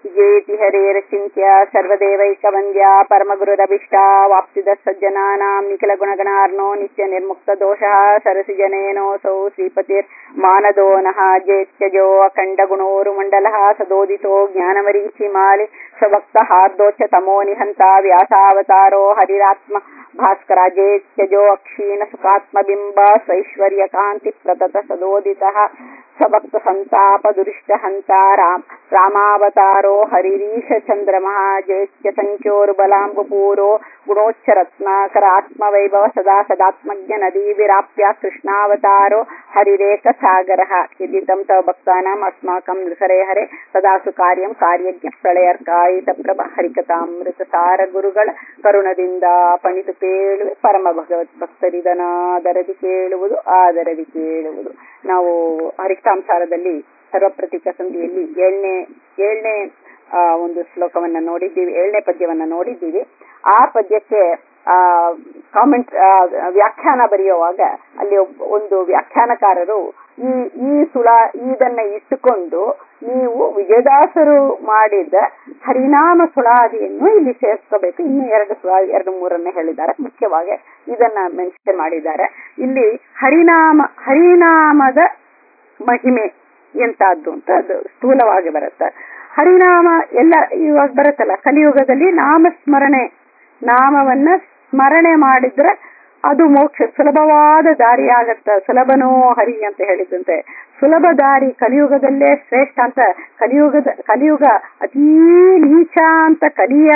ಜೇತಿ ಹರೇರಚಿಂತ್ಯ ಸರ್ವದೇವೈಕವಂದ್ಯ ಪರಮಗುರುರಭಿಷ್ಟ ವಾಪ್ತಿದ ಸಜ್ಜನಾನಾಂ ನಿಖಿಲ ಗುಣಗಣಾರ್ನೋ ನಿತ್ಯ ನಿರ್ಮುಕ್ತ ದೋಷಃ ಸರಸಿ ಜನೇನೋಸೌ ಶ್ರೀಪತಿರ್ ಮಾನದೋ ನಃ ಜೇತ್ಯಜೋ ಅಖಂಡ ಗುಣೋರು ಮಂಡಲಃ ಸದೋದಿತೋ ಜ್ಞಾನಮರೀಚಿ ಮಾಲಿ ಸ್ವಭಕ್ತ ಹಾರ್ದೋಚ್ಚ ತಮೋ ನಿಹಂತ ವ್ಯಾಸಾವತಾರೋ ಹರಿರಾತ್ಮ ಭಾಸ್ಕರ ಜೇತ್ಯಜೋ ಅಕ್ಷೀಣ ಸುಖಾತ್ಮ ಬಿಂಬ ಸ್ವೈಶ್ವರ್ಯ ಕಾಂತಿ ಪ್ರತತ ಸದೋದಿತಃ ಸ್ವಭಕ್ತ ಸಂತಾಪ ದುರಿಷ್ಟ ಹಂತ ರಾಮ್ ರಾಮಾವತಾರೋ ಹರಿರೀಶ ಚಂದ್ರಮಃ ಜೇತ್ಯ ಸಂಖ್ಯೋರ್ಬಲಾಂಬುಪೂರೋ ಗುಣೋಚ್ಚರತ್ನಾಕರ ಆತ್ಮವೈಭವ ಸದಾ ಸದಾತ್ಮಜ್ಞ ನದೀ ವಿರಾಪ್ಯ ಕೃಷ್ಣಾವತಾರೋ ಹರಿರೇಕ ಸಾಗರ ಯದಿ ತಂ ತವ ಭಕ್ತಾನಾಂ ಅಸ್ಮಾಕಂ ನೃಹರೆ ಹರೆ ಸದಾಸು ಕಾರ್ಯಂ ಕಾರ್ಯಜ್ಞ ಪ್ರಳಯರ್ಕಾಯಿತ ಪ್ರಭ ಹರಿಕಥಾಮೃತ ಸಾರ ಗುರುಗಳ ಕರುಣದಿಂದ ಪಣಿತು ಕೇಳುವೆ ಪರಮ ಭಗವತ್ ಭಕ್ತರಿದನಾದರದಿ ಕೇಳುವುದು ಆದರದಿ ಕೇಳುವುದು ನಾವು ಹರಿಕಥಾಂಸಾರದಲ್ಲಿ ಸರ್ವಪ್ರತಿಕ ಸಂಧಿಯಲ್ಲಿ ಏಳನೇ ಏಳನೇ ಒಂದು ಶ್ಲೋಕವನ್ನ ನೋಡಿದ್ದೀವಿ ಏಳನೇ ಪದ್ಯವನ್ನ ನೋಡಿದ್ದೀವಿ ಆ ಪದ್ಯಕ್ಕೆ ಆ ಕಾಮೆಂಟ್ ವ್ಯಾಖ್ಯಾನ ಬರೆಯುವಾಗ ಅಲ್ಲಿ ಒಂದು ವ್ಯಾಖ್ಯಾನಕಾರರು ಈ ಈ ಸುಳ ಇದನ್ನ ಇಟ್ಟುಕೊಂಡು ನೀವು ವಿಜಯದಾಸರು ಮಾಡಿದ ಹರಿನಾಮ ಸುಳಾದಿಯನ್ನು ಇಲ್ಲಿ ಸೇರಿಸ್ಕೋಬೇಕು ಇನ್ನು ಎರಡು ಸುಳ ಎರಡು ಮೂರನ್ನ ಹೇಳಿದ್ದಾರೆ ಮುಖ್ಯವಾಗಿ ಇದನ್ನ ಮೆನ್ಷನ್ ಮಾಡಿದ್ದಾರೆ ಇಲ್ಲಿ ಹರಿನಾಮ ಹರಿನಾಮದ ಮಹಿಮೆ ಎಂತದ್ದು ಅಂತ ಅದು ಸ್ಥೂಲವಾಗಿ ಬರುತ್ತೆ ಹರಿನಾಮ ಎಲ್ಲ ಇವಾಗ ಬರುತ್ತಲ್ಲ ಕಲಿಯುಗದಲ್ಲಿ ನಾಮಸ್ಮರಣೆ ನಾಮವನ್ನ ಸ್ಮರಣೆ ಮಾಡಿದ್ರೆ ಅದು ಮೋಕ್ಷ ಸುಲಭವಾದ ದಾರಿ ಆಗತ್ತ ಸುಲಭನೋ ಹರಿ ಅಂತ ಹೇಳಿದಂತೆ ಸುಲಭ ದಾರಿ ಕಲಿಯುಗದಲ್ಲೇ ಶ್ರೇಷ್ಠ ಅಂತ ಕಲಿಯುಗದ ಕಲಿಯುಗ ಅತೀ ನೀಚ ಅಂತ ಕಲಿಯ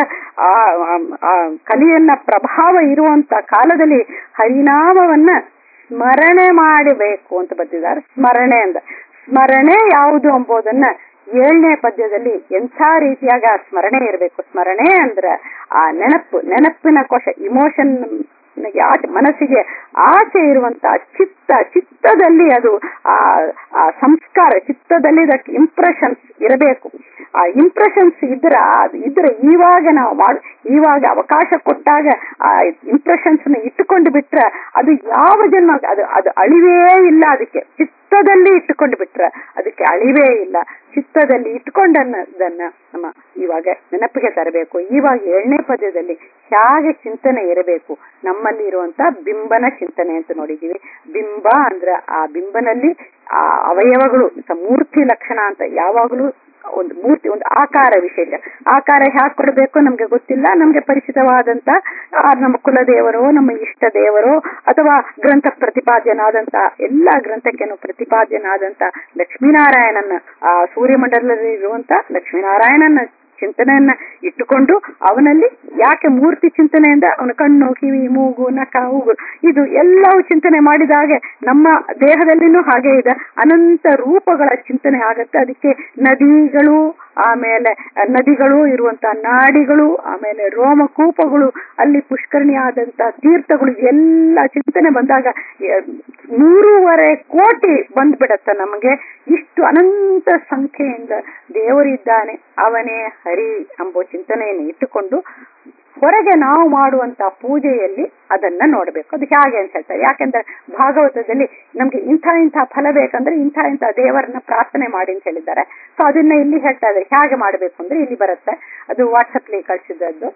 ಆ ಕಲಿಯನ್ನ ಪ್ರಭಾವ ಇರುವಂತ ಕಾಲದಲ್ಲಿ ಹರಿನಾಮವನ್ನ ಸ್ಮರಣೆ ಮಾಡಬೇಕು ಅಂತ ಬರ್ತಿದ್ದಾರೆ ಸ್ಮರಣೆ ಅಂತ ಸ್ಮರಣೆ ಯಾವುದು ಎಂಬುದನ್ನ ಏಳನೇ ಪದ್ಯದಲ್ಲಿ ಎಂಥ ರೀತಿಯಾಗಿ ಆ ಸ್ಮರಣೆ ಇರಬೇಕು ಸ್ಮರಣೆ ಅಂದ್ರೆ ಆ ನೆನಪು ನೆನಪಿನ ಕೋಶ ಇಮೋಷನ್ ಆಚೆ ಮನಸ್ಸಿಗೆ ಆಚೆ ಇರುವಂತ ಚಿತ್ತ ಚಿತ್ತದಲ್ಲಿ ಅದು ಆ ಆ ಸಂಸ್ಕಾರ ಚಿತ್ತದಲ್ಲಿ ದಟ್ ಇಂಪ್ರೆಷನ್ಸ್ ಇರಬೇಕು ಆ ಇಂಪ್ರೆಷನ್ಸ್ ಇದ್ರ ಇದ್ರೆ ಇವಾಗ ನಾವು ಮಾಡ್ ಇವಾಗ ಅವಕಾಶ ಕೊಟ್ಟಾಗ ಆ ಇಂಪ್ರೆಷನ್ಸ್ ನ ಇಟ್ಟುಕೊಂಡು ಬಿಟ್ರೆ ಅದು ಯಾವ ಜನ್ಮ ಅದು ಅದು ಅಳಿವೇ ಇಲ್ಲ ಅದಕ್ಕೆ ಚಿತ್ತದಲ್ಲಿ ಇಟ್ಟುಕೊಂಡು ಬಿಟ್ರೆ ಅದಕ್ಕೆ ಅಳಿವೇ ಇಲ್ಲ ಚಿತ್ತದಲ್ಲಿ ಇಟ್ಕೊಂಡನ್ನದನ್ನ ನಮ್ಮ ಇವಾಗ ನೆನಪಿಗೆ ತರಬೇಕು ಇವಾಗ ಏಳನೇ ಪದ್ಯದಲ್ಲಿ ಹೇಗೆ ಚಿಂತನೆ ಇರಬೇಕು ನಮ್ಮಲ್ಲಿ ಇರುವಂತ ಬಿಂಬನ ಚಿಂತನೆ ಅಂತ ನೋಡಿದೀವಿ ಬಿಂಬ ಅಂದ್ರ ಆ ಬಿಂಬನಲ್ಲಿ ಆ ಅವಯವಗಳು ಮೂರ್ತಿ ಲಕ್ಷಣ ಅಂತ ಯಾವಾಗಲೂ ಒಂದು ಮೂರ್ತಿ ಒಂದು ಆಕಾರ ವಿಶೇಷ ಆಕಾರ ಹ್ಯಾಕ್ ಕೊಡಬೇಕು ನಮ್ಗೆ ಗೊತ್ತಿಲ್ಲ ನಮ್ಗೆ ಪರಿಚಿತವಾದಂತ ನಮ್ಮ ಕುಲದೇವರೋ ನಮ್ಮ ಇಷ್ಟ ದೇವರೋ ಅಥವಾ ಗ್ರಂಥ ಪ್ರತಿಪಾದ್ಯನಾದಂತ ಎಲ್ಲಾ ಗ್ರಂಥಕ್ಕೆನು ಪ್ರತಿಪಾದ್ಯನಾದಂತ ಲಕ್ಷ್ಮೀನಾರಾಯಣನ ಆ ಸೂರ್ಯಮಂಡಲದಲ್ಲಿ ಇರುವಂತ ಲಕ್ಷ್ಮೀನಾರಾಯಣನ ಚಿಂತನೆಯನ್ನ ಇಟ್ಟುಕೊಂಡು ಅವನಲ್ಲಿ ಯಾಕೆ ಮೂರ್ತಿ ಚಿಂತನೆಯಿಂದ ಅವನ ಕಣ್ಣು ಕಿವಿ ಮೂಗು ನಖ ಉಗು ಇದು ಎಲ್ಲವೂ ಚಿಂತನೆ ಮಾಡಿದಾಗೆ ನಮ್ಮ ದೇಹದಲ್ಲಿನೂ ಹಾಗೆ ಇದೆ ಅನಂತ ರೂಪಗಳ ಚಿಂತನೆ ಆಗತ್ತೆ ಅದಕ್ಕೆ ನದಿಗಳು ಆಮೇಲೆ ನದಿಗಳು ಇರುವಂತ ನಾಡಿಗಳು ಆಮೇಲೆ ರೋಮಕೂಪಗಳು ಅಲ್ಲಿ ಪುಷ್ಕರಣಿ ಆದಂತ ತೀರ್ಥಗಳು ಎಲ್ಲ ಚಿಂತನೆ ಬಂದಾಗ ನೂರೂವರೆ ಕೋಟಿ ಬಂದ್ಬಿಡತ್ತ ನಮಗೆ ಇಷ್ಟು ಅನಂತ ಸಂಖ್ಯೆಯಿಂದ ದೇವರಿದ್ದಾನೆ ಅವನೇ ಹರಿ ಎಂಬ ಚಿಂತನೆಯನ್ನು ಇಟ್ಟುಕೊಂಡು ಹೊರಗೆ ನಾವು ಮಾಡುವಂತ ಪೂಜೆಯಲ್ಲಿ ಅದನ್ನ ನೋಡಬೇಕು ಅದು ಹೇಗೆ ಅಂತ ಹೇಳ್ತಾರೆ ಯಾಕೆಂದ್ರೆ ಭಾಗವತದಲ್ಲಿ ನಮ್ಗೆ ಇಂಥ ಇಂಥ ಫಲ ಬೇಕಂದ್ರೆ ಇಂಥ ಇಂಥ ದೇವರನ್ನ ಪ್ರಾರ್ಥನೆ ಮಾಡಿ ಅಂತ ಹೇಳಿದ್ದಾರೆ ಸೊ ಅದನ್ನ ಇಲ್ಲಿ ಹೇಳ್ತಾ ಇದ್ದಾರೆ ಹೇಗೆ ಮಾಡಬೇಕು ಅಂದ್ರೆ ಇಲ್ಲಿ ಬರುತ್ತೆ ಅದು ವಾಟ್ಸಪ್ಲಿ ಕಳಿಸಿದ್ದದ್ದು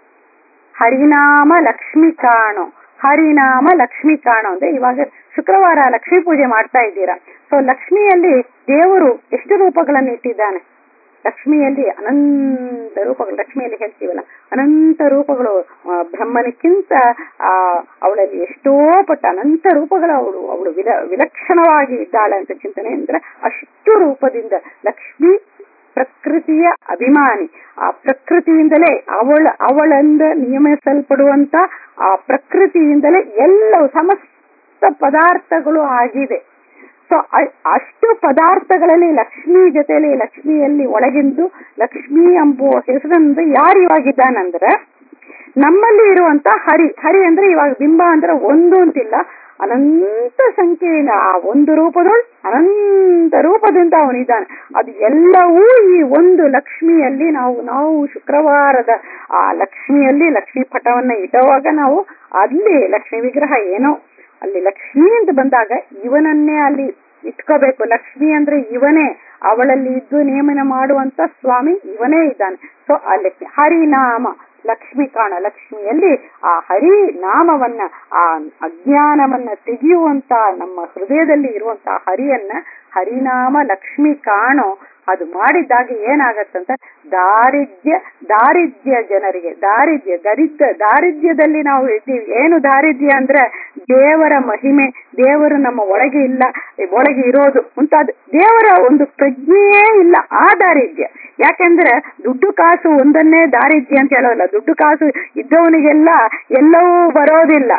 ಹರಿನಾಮ ಲಕ್ಷ್ಮಿ ಕಾಣೋ ಹರಿನಾಮ ಲಕ್ಷ್ಮಿ ಕಾಣೋ ಅಂದ್ರೆ ಇವಾಗ ಶುಕ್ರವಾರ ಲಕ್ಷ್ಮೀ ಪೂಜೆ ಮಾಡ್ತಾ ಇದ್ದೀರಾ ಸೊ ಲಕ್ಷ್ಮಿಯಲ್ಲಿ ದೇವರು ಎಷ್ಟು ರೂಪಗಳನ್ನು ಇಟ್ಟಿದ್ದಾನೆ ಲಕ್ಷ್ಮಿಯಲ್ಲಿ ಅನಂತ ರೂಪಗಳು ಲಕ್ಷ್ಮಿಯಲ್ಲಿ ಹೇಳ್ತೀವಲ್ಲ ಅನಂತ ರೂಪಗಳು ಬ್ರಹ್ಮನಕ್ಕಿಂತ ಆ ಅವಳಲ್ಲಿ ಎಷ್ಟೋ ಪಟ್ಟ ಅನಂತ ರೂಪಗಳು ಅವಳು ಅವಳು ವಿಲ ವಿಲಕ್ಷಣವಾಗಿ ಇದ್ದಾಳೆ ಅಂತ ಚಿಂತನೆ ಅಂದ್ರೆ ಅಷ್ಟು ರೂಪದಿಂದ ಲಕ್ಷ್ಮಿ ಪ್ರಕೃತಿಯ ಅಭಿಮಾನಿ ಆ ಪ್ರಕೃತಿಯಿಂದಲೇ ಅವಳ ಅವಳಿಂದ ನಿಯಮಿಸಲ್ಪಡುವಂತ ಆ ಪ್ರಕೃತಿಯಿಂದಲೇ ಎಲ್ಲವೂ ಸಮಸ್ತ ಪದಾರ್ಥಗಳು ಆಗಿದೆ ಸೊ ಅಷ್ಟು ಪದಾರ್ಥಗಳಲ್ಲಿ ಲಕ್ಷ್ಮಿ ಜೊತೆಯಲ್ಲಿ ಲಕ್ಷ್ಮಿಯಲ್ಲಿ ಒಳಗಿಂದು ಲಕ್ಷ್ಮಿ ಎಂಬುವ ಹೆಸರಿಂದ ಯಾರು ಇವಾಗಿದ್ದಾನಂದ್ರೆ ನಮ್ಮಲ್ಲಿ ಇರುವಂತ ಹರಿ ಹರಿ ಅಂದ್ರೆ ಇವಾಗ ಬಿಂಬ ಅಂದ್ರೆ ಒಂದು ಅಂತಿಲ್ಲ ಅನಂತ ಸಂಖ್ಯೆಯಿಂದ ಆ ಒಂದು ರೂಪದೊಳ್ ಅನಂತ ರೂಪದಿಂದ ಅವನಿದ್ದಾನೆ ಅದು ಎಲ್ಲವೂ ಈ ಒಂದು ಲಕ್ಷ್ಮಿಯಲ್ಲಿ ನಾವು ನಾವು ಶುಕ್ರವಾರದ ಆ ಲಕ್ಷ್ಮಿಯಲ್ಲಿ ಲಕ್ಷ್ಮಿ ಪಟವನ್ನ ಇಡುವಾಗ ನಾವು ಅಲ್ಲಿ ಲಕ್ಷ್ಮಿ ವಿಗ್ರಹ ಏನೋ ಅಲ್ಲಿ ಲಕ್ಷ್ಮಿ ಅಂತ ಬಂದಾಗ ಇವನನ್ನೇ ಅಲ್ಲಿ ಇಟ್ಕೋಬೇಕು ಲಕ್ಷ್ಮಿ ಅಂದ್ರೆ ಇವನೇ ಅವಳಲ್ಲಿ ಇದ್ದು ನೇಮನ ಮಾಡುವಂತ ಸ್ವಾಮಿ ಇವನೇ ಇದ್ದಾನೆ ಸೊ ಅಲ್ಲಿ ಹರಿನಾಮ ಲಕ್ಷ್ಮಿ ಕಾಣ ಲಕ್ಷ್ಮಿಯಲ್ಲಿ ಆ ಹರಿ ನಾಮವನ್ನ ಆ ಅಜ್ಞಾನವನ್ನ ತೆಗೆಯುವಂತ ನಮ್ಮ ಹೃದಯದಲ್ಲಿ ಇರುವಂತ ಹರಿಯನ್ನ ಹರಿನಾಮ ಲಕ್ಷ್ಮಿ ಕಾಣೋ ಅದು ಮಾಡಿದಾಗ ಏನಾಗತ್ತಂತ ದಾರಿದ್ರ್ಯ ದಾರಿದ್ರ್ಯ ಜನರಿಗೆ ದಾರಿದ್ರ್ಯ ದರಿದ್ರ ದಾರಿದ್ರ್ಯದಲ್ಲಿ ನಾವು ಇದ್ದೀವಿ ಏನು ದಾರಿದ್ರ್ಯ ಅಂದ್ರೆ ದೇವರ ಮಹಿಮೆ ದೇವರು ನಮ್ಮ ಒಳಗೆ ಇಲ್ಲ ಒಳಗೆ ಇರೋದು ಮುಂತಾದ ದೇವರ ಒಂದು ಪ್ರಜ್ಞೆಯೇ ಇಲ್ಲ ಆ ದಾರಿದ್ರ್ಯ ಯಾಕೆಂದ್ರೆ ದುಡ್ಡು ಕಾಸು ಒಂದನ್ನೇ ದಾರಿದ್ರ್ಯ ಅಂತ ಹೇಳೋಲ್ಲ ದುಡ್ಡು ಕಾಸು ಇದ್ದವನಿಗೆಲ್ಲ ಎಲ್ಲವೂ ಬರೋದಿಲ್ಲ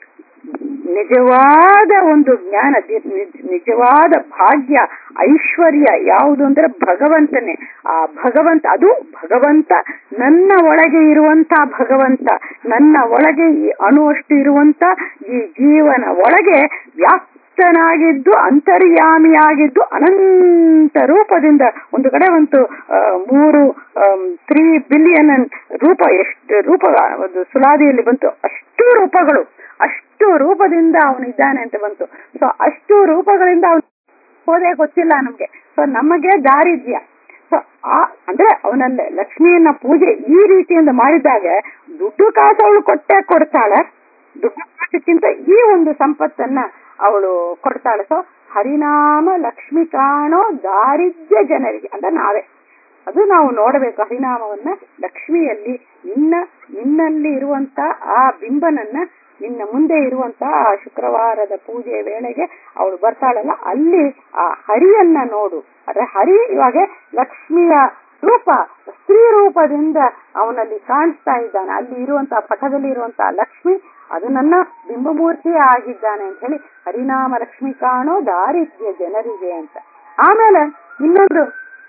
ನಿಜವಾದ ಒಂದು ಜ್ಞಾನ ನಿಜವಾದ ಭಾಗ್ಯ ಐಶ್ವರ್ಯ ಯಾವುದು ಅಂದ್ರೆ ಭಗವಂತನೇ ಆ ಭಗವಂತ ಅದು ಭಗವಂತ ನನ್ನ ಒಳಗೆ ಇರುವಂತ ಭಗವಂತ ನನ್ನ ಒಳಗೆ ಈ ಅಣುವಷ್ಟು ಇರುವಂತ ಈ ಜೀವನ ಒಳಗೆ ವ್ಯಾಪ್ತನಾಗಿದ್ದು ಅಂತರ್ಯಾಮಿಯಾಗಿದ್ದು ಅನಂತ ರೂಪದಿಂದ ಒಂದು ಕಡೆ ಒಂದು ಮೂರು ತ್ರೀ ಬಿಲಿಯನ್ ರೂಪ ಎಷ್ಟು ರೂಪ ಒಂದು ಸುಲಾದಿಯಲ್ಲಿ ಬಂತು ಅಷ್ಟು ರೂಪಗಳು ಅಷ್ಟು ರೂಪದಿಂದ ಅವನಿದ್ದಾನೆ ಅಂತ ಬಂತು ಸೊ ಅಷ್ಟು ರೂಪಗಳಿಂದ ಅವನು ಹೋದೇ ಗೊತ್ತಿಲ್ಲ ನಮ್ಗೆ ಸೊ ನಮಗೆ ದಾರಿದ್ರ್ಯ ಸೊ ಆ ಅಂದ್ರೆ ಅವನಲ್ಲೇ ಲಕ್ಷ್ಮಿಯನ್ನ ಪೂಜೆ ಈ ರೀತಿಯಿಂದ ಮಾಡಿದಾಗ ದುಡ್ಡು ಕಾಸು ಅವಳು ಕೊಟ್ಟೆ ಕೊಡ್ತಾಳೆ ದುಡ್ಡು ಕಾಸಕ್ಕಿಂತ ಈ ಒಂದು ಸಂಪತ್ತನ್ನ ಅವಳು ಕೊಡ್ತಾಳೆ ಸೊ ಹರಿನಾಮ ಲಕ್ಷ್ಮಿ ಕಾಣೋ ದಾರಿದ್ರ್ಯ ಜನರಿಗೆ ಅಂದ್ರೆ ನಾವೇ ಅದು ನಾವು ನೋಡಬೇಕು ಹರಿನಾಮವನ್ನ ಲಕ್ಷ್ಮಿಯಲ್ಲಿ ನಿನ್ನ ನಿನ್ನಲ್ಲಿ ಇರುವಂತ ಆ ಬಿಂಬನನ್ನ ನಿನ್ನ ಮುಂದೆ ಇರುವಂತ ಆ ಶುಕ್ರವಾರದ ಪೂಜೆ ವೇಳೆಗೆ ಅವಳು ಬರ್ತಾಳಲ್ಲ ಅಲ್ಲಿ ಆ ಹರಿಯನ್ನ ನೋಡು ಅದ್ರೆ ಹರಿ ಇವಾಗ ಲಕ್ಷ್ಮಿಯ ರೂಪ ಸ್ತ್ರೀ ರೂಪದಿಂದ ಅವನಲ್ಲಿ ಕಾಣಿಸ್ತಾ ಇದ್ದಾನೆ ಅಲ್ಲಿ ಇರುವಂತಹ ಪಟದಲ್ಲಿ ಇರುವಂತಹ ಲಕ್ಷ್ಮಿ ಅದು ನನ್ನ ಬಿಂಬಮೂರ್ತಿಯೇ ಆಗಿದ್ದಾನೆ ಅಂತ ಹೇಳಿ ಹರಿನಾಮ ಲಕ್ಷ್ಮಿ ಕಾಣೋ ದಾರಿದ್ರ್ಯ ಜನರಿಗೆ ಅಂತ ಆಮೇಲೆ ಇನ್ನೊಂದು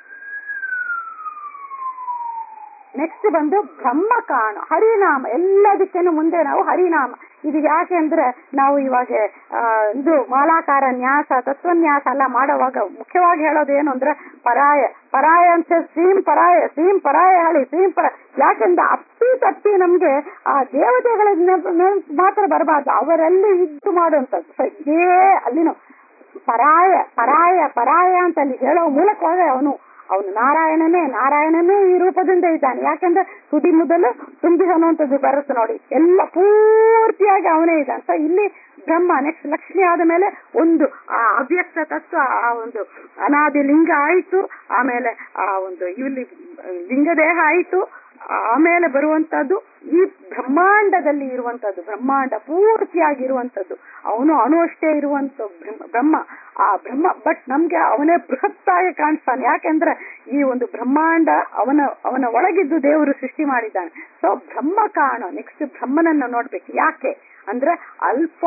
ನೆಕ್ಸ್ಟ್ ಬಂದು ಬ್ರಹ್ಮ ಕಾಣು ಹರಿನಾಮ ಎಲ್ಲದಕ್ಕೇನು ಮುಂದೆ ನಾವು ಹರಿನಾಮ ಇದು ಯಾಕೆ ಅಂದ್ರೆ ನಾವು ಇವಾಗ ಇದು ಮಾಲಾಕಾರ ನ್ಯಾಸ ತತ್ವನ್ಯಾಸ ಎಲ್ಲ ಮಾಡುವಾಗ ಮುಖ್ಯವಾಗಿ ಹೇಳೋದು ಏನು ಅಂದ್ರೆ ಪರಾಯ ಪರಾಯ ಅಂತ ಸೀಮ್ ಪರಾಯ ಸೀಮ್ ಪರಾಯ ಹೇಳಿ ಸೀಮ್ ಪರ ಯಾಕೆಂದ್ರೆ ಅಪ್ಪಿ ತಪ್ಪಿ ನಮ್ಗೆ ಆ ದೇವತೆಗಳ ಮಾತ್ರ ಬರಬಾರ್ದು ಅವರಲ್ಲಿ ಇದ್ದು ಮಾಡುವಂಥದ್ದು ಇದೇ ಅಲ್ಲಿನ ಪರಾಯ ಪರಾಯ ಪರಾಯ ಅಂತ ಅಲ್ಲಿ ಹೇಳೋ ಮೂಲಕವಾಗಿ ಅವನು ಅವನು ನಾರಾಯಣನೇ ನಾರಾಯಣನೇ ಈ ರೂಪದಿಂದ ಇದ್ದಾನೆ ಯಾಕಂದ್ರೆ ತುದಿ ಮೊದಲು ತುಂಬಿ ಅನ್ನುವಂಥದ್ದು ಬರುತ್ತೆ ನೋಡಿ ಎಲ್ಲ ಪೂರ್ತಿಯಾಗಿ ಅವನೇ ಇದ್ದಾನೆ ಸೊ ಇಲ್ಲಿ ಬ್ರಹ್ಮ ನೆಕ್ಸ್ಟ್ ಲಕ್ಷ್ಮಿ ಆದ ಮೇಲೆ ಒಂದು ಆ ಅವ್ಯಕ್ತ ತತ್ವ ಆ ಒಂದು ಅನಾದಿ ಲಿಂಗ ಆಯಿತು ಆಮೇಲೆ ಆ ಒಂದು ಇಲ್ಲಿ ಲಿಂಗದೇಹ ಆಯಿತು ಆಮೇಲೆ ಬರುವಂತದ್ದು ಈ ಬ್ರಹ್ಮಾಂಡದಲ್ಲಿ ಇರುವಂತದ್ದು ಬ್ರಹ್ಮಾಂಡ ಪೂರ್ತಿಯಾಗಿರುವಂತದ್ದು ಅವನು ಅಣು ಅಷ್ಟೇ ಇರುವಂತ ಬ್ರಹ್ಮ ಆ ಬ್ರಹ್ಮ ಬಟ್ ನಮ್ಗೆ ಅವನೇ ಬೃಹತ್ತಾಗಿ ಕಾಣಿಸ್ತಾನೆ ಯಾಕೆಂದ್ರೆ ಈ ಒಂದು ಬ್ರಹ್ಮಾಂಡ ಅವನ ಅವನ ಒಳಗಿದ್ದು ದೇವರು ಸೃಷ್ಟಿ ಮಾಡಿದ್ದಾನೆ ಸೊ ಬ್ರಹ್ಮ ಕಾಣೋ ನೆಕ್ಸ್ಟ್ ಬ್ರಹ್ಮನನ್ನ ನೋಡ್ಬೇಕು ಯಾಕೆ ಅಂದ್ರೆ ಅಲ್ಪ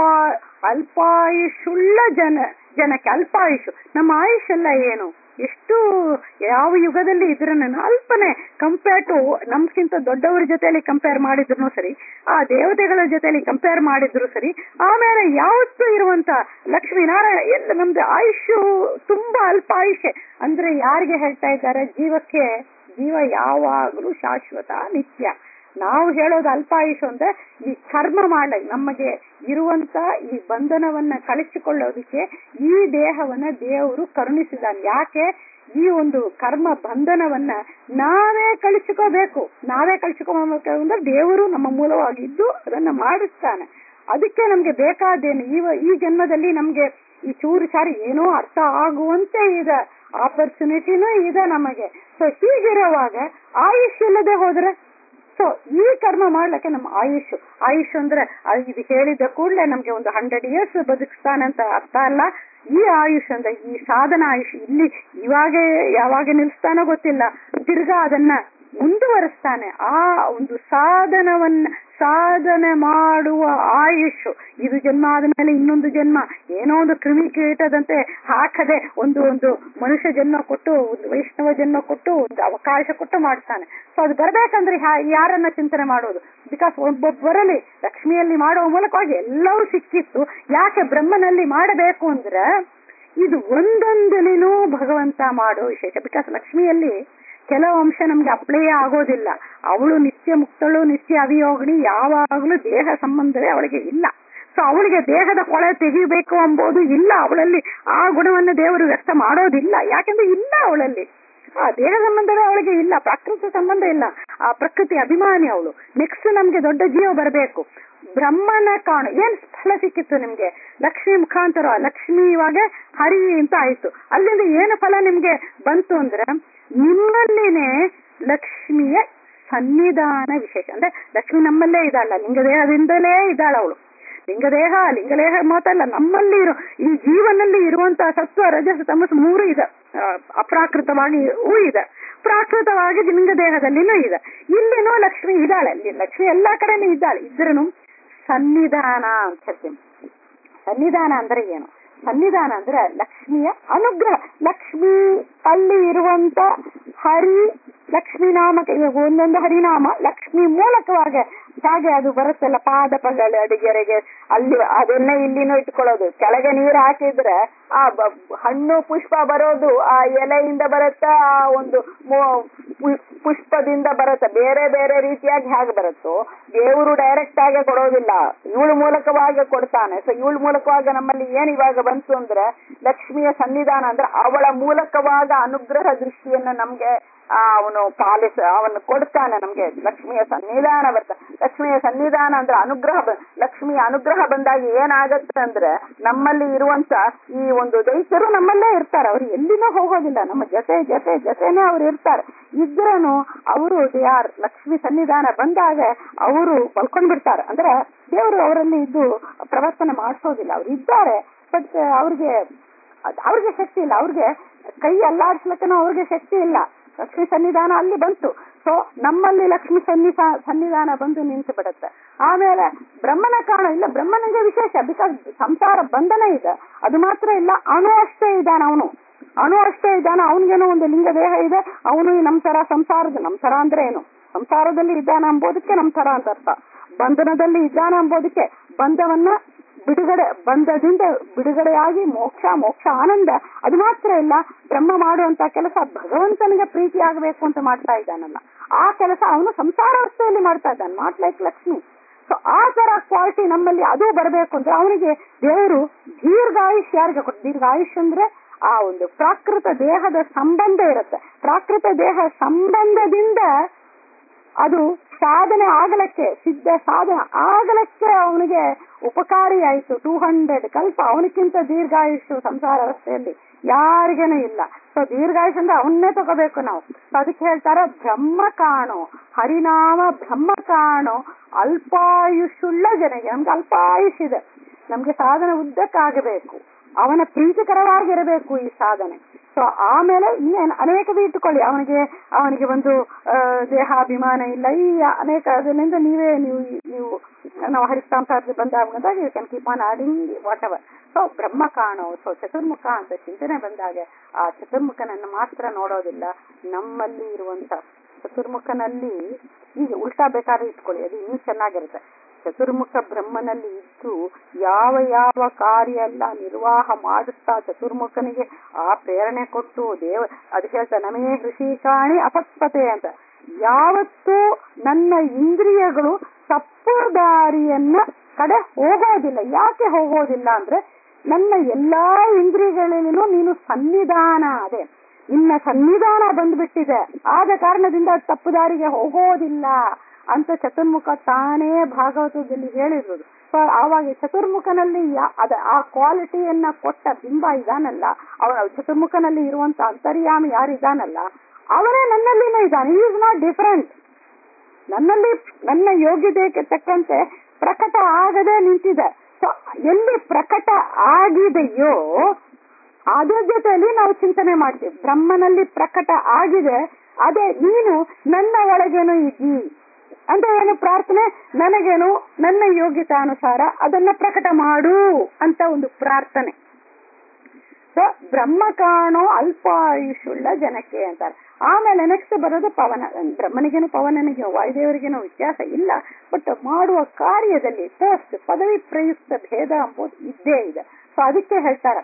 ಅಲ್ಪಾಯುಷುಳ್ಳ ಜನ ಜನಕ್ಕೆ ಅಲ್ಪಾಯುಷು ನಮ್ಮ ಆಯುಷ್ ಎಲ್ಲ ಏನು ಎಷ್ಟು ಯಾವ ಯುಗದಲ್ಲಿ ಇದ್ರ ಅಲ್ಪನೆ ಕಂಪೇರ್ ಟು ನಮ್ಗಿಂತ ದೊಡ್ಡವರ ಜೊತೆಯಲ್ಲಿ ಕಂಪೇರ್ ಮಾಡಿದ್ರು ಸರಿ ಆ ದೇವತೆಗಳ ಜೊತೆಯಲ್ಲಿ ಕಂಪೇರ್ ಮಾಡಿದ್ರು ಸರಿ ಆಮೇಲೆ ಯಾವತ್ತೂ ಇರುವಂತ ಲಕ್ಷ್ಮೀ ನಾರಾಯಣ ಎಲ್ಲ ನಮ್ದು ಆಯುಷು ತುಂಬಾ ಅಲ್ಪ ಆಯುಷ್ಯ ಅಂದ್ರೆ ಯಾರಿಗೆ ಹೇಳ್ತಾ ಇದ್ದಾರೆ ಜೀವಕ್ಕೆ ಜೀವ ಯಾವಾಗಲೂ ಶಾಶ್ವತ ನಿತ್ಯ ನಾವು ಹೇಳೋದು ಅಲ್ಪಾಯುಷು ಅಂದ್ರೆ ಈ ಕರ್ಮ ಮಾಡ ನಮಗೆ ಇರುವಂತ ಈ ಬಂಧನವನ್ನ ಕಳಿಸಿಕೊಳ್ಳೋದಕ್ಕೆ ಈ ದೇಹವನ್ನ ದೇವರು ಕರುಣಿಸಿದಾನೆ ಯಾಕೆ ಈ ಒಂದು ಕರ್ಮ ಬಂಧನವನ್ನ ನಾವೇ ಕಳಿಸಿಕೋಬೇಕು ನಾವೇ ಕಳಿಸಿಕೋಬೇಕು ಅಂದ್ರೆ ದೇವರು ನಮ್ಮ ಮೂಲವಾಗಿದ್ದು ಅದನ್ನ ಮಾಡಿಸ್ತಾನೆ ಅದಕ್ಕೆ ನಮ್ಗೆ ಬೇಕಾದೇನು ಈ ಈ ಜನ್ಮದಲ್ಲಿ ನಮ್ಗೆ ಈ ಚೂರು ಚಾರಿ ಏನೋ ಅರ್ಥ ಆಗುವಂತೆ ಇದೆ ಆಪರ್ಚುನಿಟಿನೂ ಇದೆ ನಮಗೆ ಸೊ ಹೀಗಿರುವಾಗ ಆಯುಷ್ ಇಲ್ಲದೆ ಹೋದ್ರೆ ಸೊ ಈ ಕರ್ಮ ಮಾಡ್ಲಿಕ್ಕೆ ನಮ್ಮ ಆಯುಷ್ ಆಯುಷ್ ಅಂದ್ರೆ ಇದು ಹೇಳಿದ ಕೂಡಲೇ ನಮ್ಗೆ ಒಂದು ಹಂಡ್ರೆಡ್ ಇಯರ್ಸ್ ಬದುಕಿಸ್ತಾನೆ ಅಂತ ಅರ್ಥ ಅಲ್ಲ ಈ ಆಯುಷ್ ಅಂದ್ರೆ ಈ ಸಾಧನ ಆಯುಷ್ ಇಲ್ಲಿ ಇವಾಗ ಯಾವಾಗ ನಿಲ್ಲಿಸ್ತಾನೋ ಗೊತ್ತಿಲ್ಲ ತಿರ್ಗಾ ಅದನ್ನ ಮುಂದುವರಿಸ್ತಾನೆ ಆ ಒಂದು ಸಾಧನವನ್ನ ಸಾಧನೆ ಮಾಡುವ ಆಯುಷ್ ಇದು ಜನ್ಮ ಆದ್ಮೇಲೆ ಇನ್ನೊಂದು ಜನ್ಮ ಏನೋ ಒಂದು ಕ್ರಿಮಿ ಕೀಟದಂತೆ ಹಾಕದೆ ಒಂದು ಒಂದು ಮನುಷ್ಯ ಜನ್ಮ ಕೊಟ್ಟು ಒಂದು ವೈಷ್ಣವ ಜನ್ಮ ಕೊಟ್ಟು ಒಂದು ಅವಕಾಶ ಕೊಟ್ಟು ಮಾಡ್ತಾನೆ ಸೊ ಅದು ಬರ್ಬೇಕಂದ್ರೆ ಯಾರನ್ನ ಚಿಂತನೆ ಮಾಡೋದು ಬಿಕಾಸ್ ಒಬ್ಬೊಬ್ಬ ಬರಲಿ ಲಕ್ಷ್ಮಿಯಲ್ಲಿ ಮಾಡುವ ಮೂಲಕವಾಗಿ ಎಲ್ಲವೂ ಸಿಕ್ಕಿತ್ತು ಯಾಕೆ ಬ್ರಹ್ಮನಲ್ಲಿ ಮಾಡಬೇಕು ಅಂದ್ರೆ ಇದು ಒಂದೊಂದಲಿನೂ ಭಗವಂತ ಮಾಡೋ ವಿಶೇಷ ಬಿಕಾಸ್ ಲಕ್ಷ್ಮಿಯಲ್ಲಿ ಕೆಲವು ಅಂಶ ನಮ್ಗೆ ಅಪ್ಲೈ ಆಗೋದಿಲ್ಲ ಅವಳು ನಿತ್ಯ ಮುಕ್ತಳು ನಿತ್ಯ ಅವಿಯೋಗಿಣಿ ಯಾವಾಗಲೂ ದೇಹ ಸಂಬಂಧವೇ ಅವಳಿಗೆ ಇಲ್ಲ ಸೊ ಅವಳಿಗೆ ದೇಹದ ಕೊಳೆ ತೆಗಿಬೇಕು ಎಂಬುದು ಇಲ್ಲ ಅವಳಲ್ಲಿ ಆ ಗುಣವನ್ನು ದೇವರು ವ್ಯಕ್ತ ಮಾಡೋದಿಲ್ಲ ಯಾಕೆಂದ್ರೆ ಇಲ್ಲ ಅವಳಲ್ಲಿ ಆ ದೇಹ ಸಂಬಂಧವೇ ಅವಳಿಗೆ ಇಲ್ಲ ಪ್ರಾಕೃತ ಸಂಬಂಧ ಇಲ್ಲ ಆ ಪ್ರಕೃತಿ ಅಭಿಮಾನಿ ಅವಳು ನೆಕ್ಸ್ಟ್ ನಮ್ಗೆ ದೊಡ್ಡ ಜೀವ ಬರಬೇಕು ಬ್ರಹ್ಮನ ಕಾಣು ಏನ್ ಫಲ ಸಿಕ್ಕಿತ್ತು ನಿಮ್ಗೆ ಲಕ್ಷ್ಮಿ ಮುಖಾಂತರ ಲಕ್ಷ್ಮಿ ಇವಾಗ ಹರಿ ಅಂತ ಆಯ್ತು ಅಲ್ಲಿಂದ ಏನು ಫಲ ನಿಮ್ಗೆ ಬಂತು ಅಂದ್ರೆ ನಿಮ್ಮಲ್ಲಿನೇ ಲಕ್ಷ್ಮಿಯ ಸನ್ನಿಧಾನ ವಿಶೇಷ ಅಂದ್ರೆ ಲಕ್ಷ್ಮಿ ನಮ್ಮಲ್ಲೇ ಇದ್ದಾಳ ಲಿಂಗದೇಹದಿಂದಲೇ ಇದ್ದಾಳ ಅವಳು ಲಿಂಗದೇಹ ಲಿಂಗದೇಹ ಮಾತಲ್ಲ ನಮ್ಮಲ್ಲಿ ಇರೋ ಈ ಜೀವನಲ್ಲಿ ಇರುವಂತಹ ಸತ್ವ ರಜಸ ತಮಸ್ ಮೂರು ಇದೆ ಆ, ಅಪ್ರಾಕೃತವಾಗಿ ಇದೆ ಪ್ರಾಕೃತವಾಗಿ ಲಿಂಗದೇಹದಲ್ಲಿನೂ ಇದೆ ಇಲ್ಲಿನೂ ಲಕ್ಷ್ಮಿ ಇದ್ದಾಳೆ ಇಲ್ಲಿ ಲಕ್ಷ್ಮಿ ಎಲ್ಲಾ ಕಡೆನೂ ಇದ್ದಾಳೆ ಇದ್ರೂ ಸನ್ನಿಧಾನ ಅಂತ ಹೇಳ್ತೀನಿ ಸನ್ನಿಧಾನ ಅಂದ್ರೆ ಏನು ಸನ್ನಿಧಾನ ಅಂದ್ರೆ ಲಕ್ಷ್ಮಿಯ ಅನುಗ್ರಹ ಲಕ್ಷ್ಮಿ ಅಲ್ಲಿ ಇರುವಂತ ಹರಿ ಲಕ್ಷ್ಮೀ ನಾಮಕ ಇವಾಗ ಒಂದೊಂದು ಹರಿನಾಮ ಲಕ್ಷ್ಮಿ ಮೂಲಕವಾಗಿ ಹಾಗೆ ಅದು ಬರುತ್ತಲ್ಲ ಪಾದಪಗಳು ಅಡಿಗೆರೆಗೆ ಅಲ್ಲಿ ಅದನ್ನೇ ಇಲ್ಲಿನೂ ಇಟ್ಕೊಳ್ಳೋದು ಕೆಳಗೆ ನೀರು ಹಾಕಿದ್ರೆ ಆ ಬ- ಹಣ್ಣು ಪುಷ್ಪ ಬರೋದು ಆ ಎಲೆಯಿಂದ ಬರುತ್ತಾ ಆ ಒಂದು ಮೊ- ಪು- ಪುಷ್ಪದಿಂದ ಬರುತ್ತೆ ಬೇರೆ ಬೇರೆ ರೀತಿಯಾಗಿ ಹೇಗೆ ಬರುತ್ತೋ ದೇವರು ಡೈರೆಕ್ಟ್ ಆಗಿ ಕೊಡೋದಿಲ್ಲ ಇವಳ ಮೂಲಕವಾಗಿ ಕೊಡ್ತಾನೆ ಸೊ ಇವಳ ಮೂಲಕವಾಗಿ ನಮ್ಮಲ್ಲಿ ಏನ್ ಇವಾಗ ಬಂತು ಅಂದ್ರೆ ಲಕ್ಷ್ಮಿಯ ಸನ್ನಿಧಾನ ಅಂದ್ರೆ ಅವಳ ಮೂಲಕವಾದ ಅನುಗ್ರಹ ದೃಷ್ಟಿಯನ್ನು ನಮ್ಗೆ ಆ ಅವನು ಪಾಲಿಸ ಅವನು ಕೊಡ್ತಾನೆ ನಮ್ಗೆ ಲಕ್ಷ್ಮಿಯ ಸನ್ನಿಧಾನ ಬರ್ತ ಲಕ್ಷ್ಮಿಯ ಸನ್ನಿಧಾನ ಅಂದ್ರೆ ಅನುಗ್ರಹ ಬ- ಲಕ್ಷ್ಮಿಯ ಅನುಗ್ರಹ ಬಂದಾಗ ಏನಾಗತ್ತೆ ಅಂದ್ರೆ ನಮ್ಮಲ್ಲಿ ಇರುವಂತ ಈ ಒಂದು ದೈತ್ಯರು ನಮ್ಮಲ್ಲೇ ಇರ್ತಾರೆ ಅವ್ರು ಎಲ್ಲಿನೂ ಹೋಗೋದಿಲ್ಲ ನಮ್ಮ ಜೊತೆ ಜೊತೆ ಜೊತೆನೆ ಅವ್ರು ಇರ್ತಾರೆ ಇದ್ರನು ಅವರು ಯಾರ್ ಲಕ್ಷ್ಮಿ ಸನ್ನಿಧಾನ ಬಂದಾಗ ಅವರು ಬಲ್ಕೊಂಡ್ ಬಿಡ್ತಾರೆ ಅಂದ್ರೆ ದೇವರು ಅವರಲ್ಲಿ ಇದ್ದು ಪ್ರವರ್ತನೆ ಮಾಡಿಸೋದಿಲ್ಲ ಅವ್ರು ಇದ್ದಾರೆ ಬಟ್ ಅವ್ರಿಗೆ ಅದ್- ಅವ್ರಿಗೆ ಶಕ್ತಿ ಇಲ್ಲ ಅವ್ರಿಗೆ ಕೈ ಅಲ್ಲಾಡ್ಸ್ಲಿಕ್ಕೂ ಅವ್ರಿಗೆ ಶಕ್ತಿ ಇಲ್ಲ ಲಕ್ಷ್ಮಿ ಸನ್ನಿಧಾನ ಅಲ್ಲಿ ಬಂತು ಸೊ ನಮ್ಮಲ್ಲಿ ಲಕ್ಷ್ಮಿ ಸನ್ನಿಧಾ ಸನ್ನಿಧಾನ ಬಂದು ನಿಂತು ಬಿಡುತ್ತೆ ಆಮೇಲೆ ಬ್ರಹ್ಮನ ಕಾರಣ ಇಲ್ಲ ಬ್ರಹ್ಮನಿಗೆ ವಿಶೇಷ ಬಿಕಾಸ್ ಸಂಸಾರ ಬಂಧನ ಇದೆ ಅದು ಮಾತ್ರ ಇಲ್ಲ ಅಣು ಅಷ್ಟೇ ಇದ್ದಾನೆ ಅವನು ಅಣು ಅಷ್ಟೇ ಇದ್ದಾನೆ ಅವನಿಗೇನೋ ಒಂದು ಲಿಂಗ ದೇಹ ಇದೆ ಅವನು ನಮ್ ತರ ಸಂಸಾರದ ನಮ್ ತರ ಅಂದ್ರೆ ಏನು ಸಂಸಾರದಲ್ಲಿ ಇದ್ದಾನೆ ಎಂಬುದಕ್ಕೆ ನಮ್ ತರ ಅಂತ ಅರ್ಥ ಬಂಧನದಲ್ಲಿ ಇದ್ದಾನೆ ಎಂಬುದಕ್ಕೆ ಬಂಧವನ್ನ ಬಿಡುಗಡೆ ಬಂಧದಿಂದ ಬಿಡುಗಡೆಯಾಗಿ ಮೋಕ್ಷ ಮೋಕ್ಷ ಆನಂದ ಅದು ಮಾತ್ರ ಇಲ್ಲ ಬ್ರಹ್ಮ ಮಾಡುವಂತ ಕೆಲಸ ಭಗವಂತನಿಗೆ ಪ್ರೀತಿ ಆಗಬೇಕು ಅಂತ ಮಾಡ್ತಾ ಇದ್ದಾನಲ್ಲ ಆ ಕೆಲಸ ಅವನು ಸಂಸಾರ ಅವಸ್ಥೆಯಲ್ಲಿ ಮಾಡ್ತಾ ಇದ್ದಾನೆ ನಾಟ್ ಲೈಕ್ ಲಕ್ಷ್ಮಿ ಸೊ ಆ ತರ ಕ್ವಾಲಿಟಿ ನಮ್ಮಲ್ಲಿ ಅದು ಬರಬೇಕು ಅಂದ್ರೆ ಅವನಿಗೆ ದೇವರು ದೀರ್ಘಾಯುಷ್ ಯಾರಿಗೆ ಕೊಟ್ಟು ದೀರ್ಘಾಯುಷ್ ಅಂದ್ರೆ ಆ ಒಂದು ಪ್ರಾಕೃತ ದೇಹದ ಸಂಬಂಧ ಇರುತ್ತೆ ಪ್ರಾಕೃತ ದೇಹ ಸಂಬಂಧದಿಂದ ಅದು ಸಾಧನೆ ಆಗಲಕ್ಕೆ ಸಿದ್ಧ ಸಾಧನೆ ಆಗಲಕ್ಕೆ ಅವನಿಗೆ ಉಪಕಾರಿ ಆಯ್ತು ಟೂ ಹಂಡ್ರೆಡ್ ಕಲ್ಪ ಅವನಕ್ಕಿಂತ ದೀರ್ಘಾಯುಷು ಸಂಸಾರ ಅವಸ್ಥೆಯಲ್ಲಿ ಯಾರಿಗೇನೂ ಇಲ್ಲ ಸೊ ದೀರ್ಘಾಯುಷ್ ಅಂದ್ರೆ ಅವನ್ನೇ ತಗೋಬೇಕು ನಾವು So ಅದಕ್ಕೆ ಹೇಳ್ತಾರ ಬ್ರಹ್ಮ ಕಾಣೋ ಹರಿನಾಮ ಬ್ರಹ್ಮ ಕಾಣೋ ಅಲ್ಪಾಯುಷುಳ್ಳ ಜನಗೆ ನಮ್ಗೆ ಅಲ್ಪಾಯುಷ್ ಇದೆ ನಮ್ಗೆ ಸಾಧನೆ ಉದ್ದಕ್ಕಾಗಬೇಕು ಅವನ ಪ್ರೀತಿಕರವಾಗಿರಬೇಕು ಈ ಸಾಧನೆ ಸೊ ಆಮೇಲೆ ಇನ್ನೇನು ಅನೇಕದು ಇಟ್ಟುಕೊಳ್ಳಿ ಅವನಿಗೆ ಅವನಿಗೆ ಒಂದು ಆ, ದೇಹಾಭಿಮಾನ ಇಲ್ಲ ಈ ಅನೇಕ ಅದರಿಂದ ನೀವೇ ನೀವು ನೀವು ನಾವು ಹರಿಸ್ತಾಂಸಾರದಲ್ಲಿ ಬಂದಾಗ you can keep on adding whatever so Brahma ಕಾಣೋ ಸೊ ಚತುರ್ಮುಖ ಅಂತ ಚಿಂತನೆ ಬಂದಾಗ ಆ ಚತುರ್ಮುಖನನ್ನು ಮಾತ್ರ ನೋಡೋದಿಲ್ಲ ನಮ್ಮಲ್ಲಿ ಇರುವಂತ ಚತುರ್ಮುಖನಲ್ಲಿ ಈಗ ಉಲ್ಟಾ ಬೇಕಾದ್ರೆ ಇಟ್ಕೊಳ್ಳಿ ಅದು ಇನ್ನೂ ಚೆನ್ನಾಗಿರುತ್ತೆ ಚತುರ್ಮುಖ ಬ್ರಹ್ಮನಲ್ಲಿ ಇದ್ದು ಯಾವ ಯಾವ ಕಾರ್ಯ ಎಲ್ಲ ನಿರ್ವಾಹ ಮಾಡುತ್ತಾ ಚತುರ್ಮುಖನಿಗೆ ಆ ಪ್ರೇರಣೆ ಕೊಟ್ಟು ದೇವ ಅದು ಹೇಳ್ತಾ ನಮೇ ಕೃಷಿಕಾಣಿ ಅಪಸ್ಪತೆ ಅಂತ ಯಾವತ್ತೂ ನನ್ನ ಇಂದ್ರಿಯಗಳು ತಪ್ಪು ದಾರಿಯನ್ನ ಕಡೆ ಹೋಗೋದಿಲ್ಲ ಯಾಕೆ ಹೋಗೋದಿಲ್ಲ ಅಂದ್ರೆ ನನ್ನ ಎಲ್ಲಾ ಇಂದ್ರಿಯಗಳಲ್ಲಿನೂ ನೀನು ಸನ್ನಿಧಾನ ಅದೇ ನಿನ್ನ ಸನ್ನಿಧಾನ ಬಂದ್ಬಿಟ್ಟಿದೆ ಆದ ಕಾರಣದಿಂದ ಅದು ತಪ್ಪು ದಾರಿಗೆ ಹೋಗೋದಿಲ್ಲ ಅಂತ ಚತುರ್ಮುಖ ತಾನೇ ಭಾಗವತದಲ್ಲಿ ಹೇಳಿರೋದು ಸೊ ಆವಾಗ ಚತುರ್ಮುಖನಲ್ಲಿ ಯಾ- ಅದ ಆ ಕ್ವಾಲಿಟಿಯನ್ನ ಕೊಟ್ಟ ಬಿಂಬ ಇದಾನಲ್ಲ ಅವನ ಚತುರ್ಮುಖನಲ್ಲಿ ಇರುವಂತ ಅಂತರ್ಯಾಮಿ ಯಾರಿದಾನಲ್ಲ ಅವನೇ ನನ್ನಲ್ಲಿನೇ ಇದ್ದಾನೆ ಈಸ್ ನಾಟ್ ಡಿಫರೆಂಟ್ ನನ್ನಲ್ಲಿ ನನ್ನ ಯೋಗ್ಯತೆಗೆ ತಕ್ಕಂತೆ ಪ್ರಕಟ ಆಗದೆ ನಿಂತಿದೆ ಸೊ ಎಲ್ಲಿ ಪ್ರಕಟ ಆಗಿದೆಯೋ ಅದ್ರ ಜೊತೆಯಲ್ಲಿ ನಾವು ಚಿಂತನೆ ಮಾಡ್ತೀವಿ ಬ್ರಹ್ಮನಲ್ಲಿ ಪ್ರಕಟ ಆಗಿದೆ ಅದೇ ನೀನು ನನ್ನ ಒಳಗೇನು ಇದ್ದಿ ಅಂತ ಏನು ಪ್ರಾರ್ಥನೆ ನನಗೇನು ನನ್ನ ಯೋಗ್ಯತಾನುಸಾರ ಅದನ್ನ ಪ್ರಕಟ ಮಾಡು ಅಂತ ಒಂದು ಪ್ರಾರ್ಥನೆ ಸೊ ಬ್ರಹ್ಮ ಕಾಣೋ ಅಲ್ಪಾಯುಷುಳ್ಳ ಜನಕ್ಕೆ ಅಂತಾರೆ ಆಮೇಲೆ ನೆಕ್ಸ್ಟ್ ಬರೋದು ಪವನ ಬ್ರಹ್ಮನಿಗೇನು ಪವನನಿಗೆ ವಾಯುದೇವರಿಗೇನು ವ್ಯತ್ಯಾಸ ಇಲ್ಲ ಬಟ್ ಮಾಡುವ ಕಾರ್ಯದಲ್ಲಿ ಪೋಸ್ಟ್ ಪದವಿ ಪ್ರಯುಕ್ತ ಭೇದ ಎಂಬುದು ಇದ್ದೇ ಇದೆ ಸೊ ಅದಕ್ಕೆ ಹೇಳ್ತಾರೆ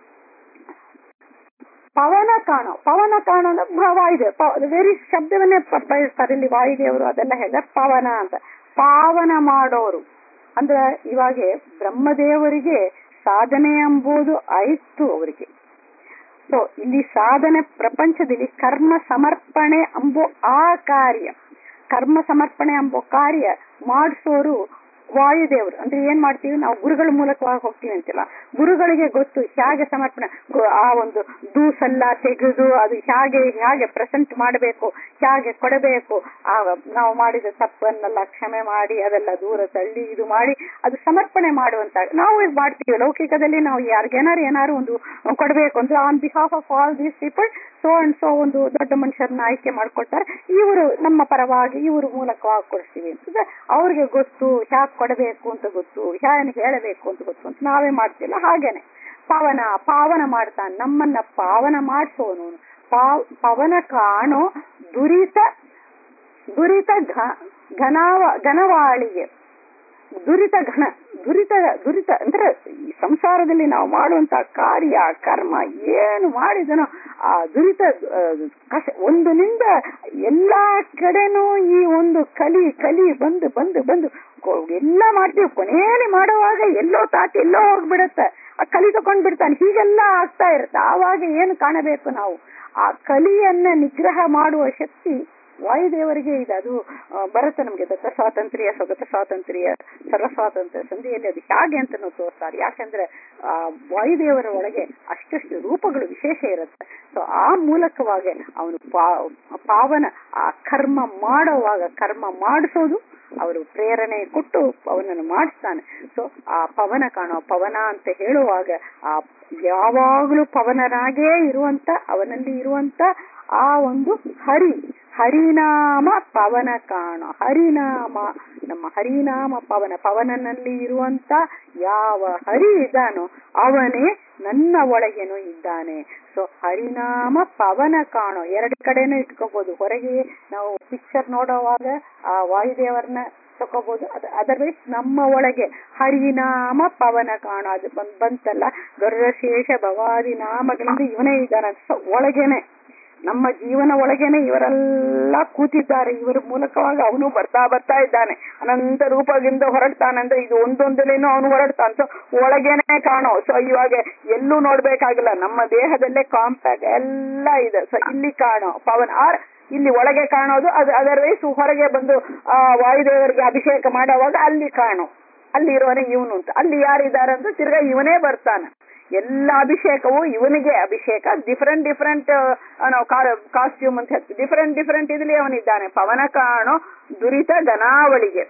ಪವನ ಕಾಣೋ ಪವನ ಕಾಣೋ ಅಂದ್ರೆ ಭಾವ ಇದೆ ವೆರಿ ಶಬ್ದವನ್ನೇ ಪ- ಬಳಸ್ತಾರೆ ಇಲ್ಲಿ ವಾಯುದೇವರು ಅದೆಲ್ಲ ಹೇಳಿದ್ರೆ ಪವನ ಅಂತ ಪಾವನ ಮಾಡೋರು ಅಂದ್ರೆ ಇವಾಗ ಬ್ರಹ್ಮದೇವರಿಗೆ ಸಾಧನೆ ಎಂಬುದು ಆಯ್ತು ಅವರಿಗೆ ಸೊ ಇಲ್ಲಿ ಸಾಧನೆ ಪ್ರಪಂಚದಲ್ಲಿ ಕರ್ಮ ಸಮರ್ಪಣೆ ಎಂಬೋ ಆ ಕಾರ್ಯ ಕರ್ಮ ಸಮರ್ಪಣೆ ಎಂಬೋ ಕಾರ್ಯ ಮಾಡಿಸೋರು ವಾಯುದೇವರು ಅಂದ್ರೆ ಏನ್ ಮಾಡ್ತೀವಿ ನಾವು ಗುರುಗಳ ಮೂಲಕವಾಗಿ ಹೋಗ್ತೀವಿ ಅಂತಿಲ್ಲ ಗುರುಗಳಿಗೆ ಗೊತ್ತು ಹೇಗೆ ಸಮರ್ಪಣೆ ಗು- ಆ ಒಂದು ದೂಸೆಲ್ಲ ತೆಗೆದು ಅದು ಹೇಗೆ ಹೇಗೆ ಪ್ರೆಸೆಂಟ್ ಮಾಡಬೇಕು ಹೇಗೆ ಕೊಡಬೇಕು ಆ ನಾವು ಮಾಡಿದ ತಪ್ಪನ್ನೆಲ್ಲ ಕ್ಷಮೆ ಮಾಡಿ ಅದೆಲ್ಲ ದೂರ ತಳ್ಳಿ ಇದು ಮಾಡಿ ಅದು ಸಮರ್ಪಣೆ ಮಾಡುವಂತ ನಾವು ಇದು ಮಾಡ್ತೀವಿ ಲೌಕಿಕದಲ್ಲಿ ನಾವು ಯಾರಿಗೇನಾರು ಏನಾರು ಒಂದು ಕೊಡಬೇಕು ಅಂದ್ರೆ on behalf of all these people so and so ಒಂದು ದೊಡ್ಡ ಮನುಷ್ಯರನ್ನ ಆಯ್ಕೆ ಮಾಡ್ಕೊಳ್ತಾರೆ ಇವರು ನಮ್ಮ ಪರವಾಗಿ ಇವರು ಮೂಲಕವಾಗಿ ಕೊಡಿಸ್ತೀವಿ ಅಂತಂದ್ರೆ ಅವ್ರಿಗೆ ಗೊತ್ತು ಹ್ಯಾಕ್ ಕೊಡಬೇಕು ಅಂತ ಗೊತ್ತು ಹ್ಯಾನ್ ಹೇಳಬೇಕು ಅಂತ ಗೊತ್ತು ಅಂತ ನಾವೇ ಮಾಡ್ತಿಲ್ಲ ಹಾಗೇನೆ ಪಾವನ ಪಾವನ ಮಾಡ್ತಾನೆ ನಮ್ಮನ್ನ ಪಾವನ ಮಾಡಿಸೋನು ಪಾವ್ ಪವನ ಕಾಣೋ ದುರಿತ ದುರಿತ ಘ- ಘನಾವ ಘನವಾಳಿಗೆ ದುರಿತ ಘನ ದುರಿತ ದುರಿತ ಅಂದ್ರೆ ಈ ಸಂಸಾರದಲ್ಲಿ ನಾವು ಮಾಡುವಂತ ಕಾರ್ಯ ಕರ್ಮ ಏನು ಮಾಡಿದನೋ ಆ ದುರಿತ ಆ, ಕಷ್ಟ ಒಂದನಿಂದ ಎಲ್ಲಾ ಕಡೆನೂ ಈ ಒಂದು ಕಲಿ ಕಲಿ ಬಂದು ಬಂದು ಬಂದು ಕೊ- ಎಲ್ಲ ಮಾಡ್ತೀವಿ ಕೊನೆಯಲ್ಲಿ ಮಾಡುವಾಗ ಎಲ್ಲೋ ತಾಟಿ ಎಲ್ಲೋ ಹೋಗ್ಬಿಡತ್ತೆ ಆ ಕಲಿ ತಕೊಂಡ್ ಬಿಡ್ತಾನೆ ಹೀಗೆಲ್ಲ ಆಗ್ತಾ ಇರುತ್ತೆ ಆವಾಗ ಏನು ಕಾಣಬೇಕು ನಾವು ಆ ಕಲಿಯನ್ನ ನಿಗ್ರಹ ಮಾಡುವ ಶಕ್ತಿ ವಾಯುದೇವರಿಗೆ ಇದೆ ಅದು ಆ, ಬರುತ್ತೆ ನಮ್ಗೆ ದತ್ತ ಸ್ವಾತಂತ್ರ್ಯ ಸ್ವಗತ ಸ್ವಾತಂತ್ರ್ಯ ಸರ್ವ ಸ್ವಾತಂತ್ರ್ಯ ಸಂಧಿಯಲ್ಲಿ ಅದು ಹೇಗೆ ಅಂತ ನಾವು ತೋರಿಸ್ತಾರೆ ಯಾಕಂದ್ರೆ ಆ ವಾಯುದೇವರ ಒಳಗೆ ಅಷ್ಟಷ್ಟು ರೂಪಗಳು ವಿಶೇಷ ಇರುತ್ತೆ ಸೊ ಆ ಮೂಲಕವಾಗಿ ಅವನು ಪಾ- ಪಾವನ ಆ ಕರ್ಮ ಮಾಡುವಾಗ ಕರ್ಮ ಮಾಡಿಸೋದು ಅವರು ಪ್ರೇರಣೆ ಕೊಟ್ಟು ಅವನನ್ನು ಮಾಡಿಸ್ತಾನೆ ಸೊ ಆ ಪವನ ಕಾಣೋ ಪವನ ಅಂತ ಹೇಳುವಾಗ ಆ ಯಾವಾಗಲೂ ಪವನನಾಗೇ ಇರುವಂತ ಅವನಲ್ಲಿ ಇರುವಂತ ಆ ಒಂದು ಹರಿ ಹರಿನಾಮ ಪವನ ಕಾಣೋ ಹರಿನಾಮ ನಮ್ಮ ಹರಿನಾಮ ಪವನ ಪವನನಲ್ಲಿ ಇರುವಂತ ಯಾವ ಹರಿ ಇದ್ದಾನೋ ಅವನೇ ನನ್ನ ಒಳಗೇನೂ ಇದ್ದಾನೆ ಸೊ ಹರಿನಾಮ ಪವನ ಕಾಣೋ ಎರಡು ಕಡೆನೂ ಇಟ್ಕೋಬಹುದು ಹೊರಗೆ ನಾವು ಪಿಕ್ಚರ್ ನೋಡುವಾಗ ಆ ವಾಯುದೇವರನ್ನ ತಕೋಬಹುದು ಅದರ್ವೈಸ್ ನಮ್ಮ ಒಳಗೆ ಹರಿನಾಮ ಪವನ ಕಾಣೋ ಅದು ಬಂದ್ ಬಂತಲ್ಲ ಗರುಡಶೇಷ ಭವಾದಿ ನಾಮಗಳಿಂದ ಇವನೇ ಇದ್ದಾನೆ ಸೊ ಒಳಗೇನೆ ನಮ್ಮ ಜೀವನ ಒಳಗೇನೆ ಇವರೆಲ್ಲ ಕೂತಿದ್ದಾರೆ ಇವರ ಮೂಲಕವಾಗಿ ಅವನು ಬರ್ತಾ ಬರ್ತಾ ಇದ್ದಾನೆ ಅನಂತ ರೂಪದಿಂದ ಹೊರಡ್ತಾನಂದ್ರೆ ಇದು ಒಂದೊಂದಲೇನು ಅವನು ಹೊರಡ್ತಾನೆ ಸೊ ಒಳಗೇನೆ ಕಾಣೋ ಸೊ ಇವಾಗ ಎಲ್ಲೂ ನೋಡ್ಬೇಕಾಗಿಲ್ಲ ನಮ್ಮ ದೇಹದಲ್ಲೇ ಕಾಂಪ್ಯಾಕ್ಟ್ ಎಲ್ಲ ಇದೆ ಸೊ ಇಲ್ಲಿ ಕಾಣೋ ಪವನ್ ಆರ್ ಇಲ್ಲಿ ಒಳಗೆ ಕಾಣೋದು ಅದು ಅದರ್ವೈಸ್ ಹೊರಗೆ ಬಂದು ಆ ವಾಯುದೇವರಿಗೆ ಅಭಿಷೇಕ ಮಾಡುವಾಗ ಅಲ್ಲಿ ಕಾಣೋ ಅಲ್ಲಿ ಇರೋನೇ ಇವನು ಅಂತ ಅಲ್ಲಿ ಯಾರಿದ್ದಾರೆ ಅಂತ ತಿರ್ಗಾ ಇವನೇ ಬರ್ತಾನೆ ಎಲ್ಲ ಅಭಿಷೇಕವು ಇವನಿಗೆ ಅಭಿಷೇಕ ಡಿಫರೆಂಟ್ ಡಿಫರೆಂಟ್ ನಾವು ಕಾಸ್ಟ್ಯೂಮ್ ಅಂತ ಹೇಳ್ತೀವಿ ಡಿಫರೆಂಟ್ ಡಿಫರೆಂಟ್ ಇದ್ರಲ್ಲಿ ಅವನಿದ್ದಾನೆ ಪವನ ಕಾಣೋ ದುರಿತ ಘನಾವಳಿಗೆ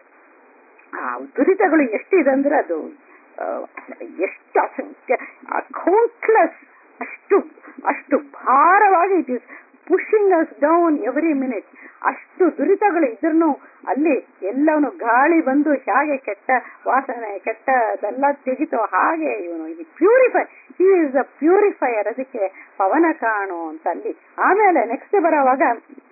ಆ ದುರಿತಗಳು ಎಷ್ಟಿದೆ ಅಂದ್ರೆ ಅದು ಆ, ಎಷ್ಟು ಅಸಂಖ್ಯ ಕೌಂಟ್ಲೆಸ್ ಅಷ್ಟು ಅಷ್ಟು ಭಾರವಾಗಿ it is pushing us down every minute ಅಷ್ಟು ದುರಿತಗಳು ಇದ್ರೂ ಅಲ್ಲಿ ಎಲ್ಲವನು ಗಾಳಿ ಬಂದು ಹೇಗೆ ಕೆಟ್ಟ ವಾಸನೆ ಕೆಟ್ಟ ಅದೆಲ್ಲ ತೆಗಿತೋ ಹಾಗೆ ಇವನು ಈ purify he is a purifier ಅದಕ್ಕೆ ಪವನ ಕಾಣು ಅಂತ ಅಲ್ಲಿ ಆಮೇಲೆ ನೆಕ್ಸ್ಟ್ ಬರೋವಾಗ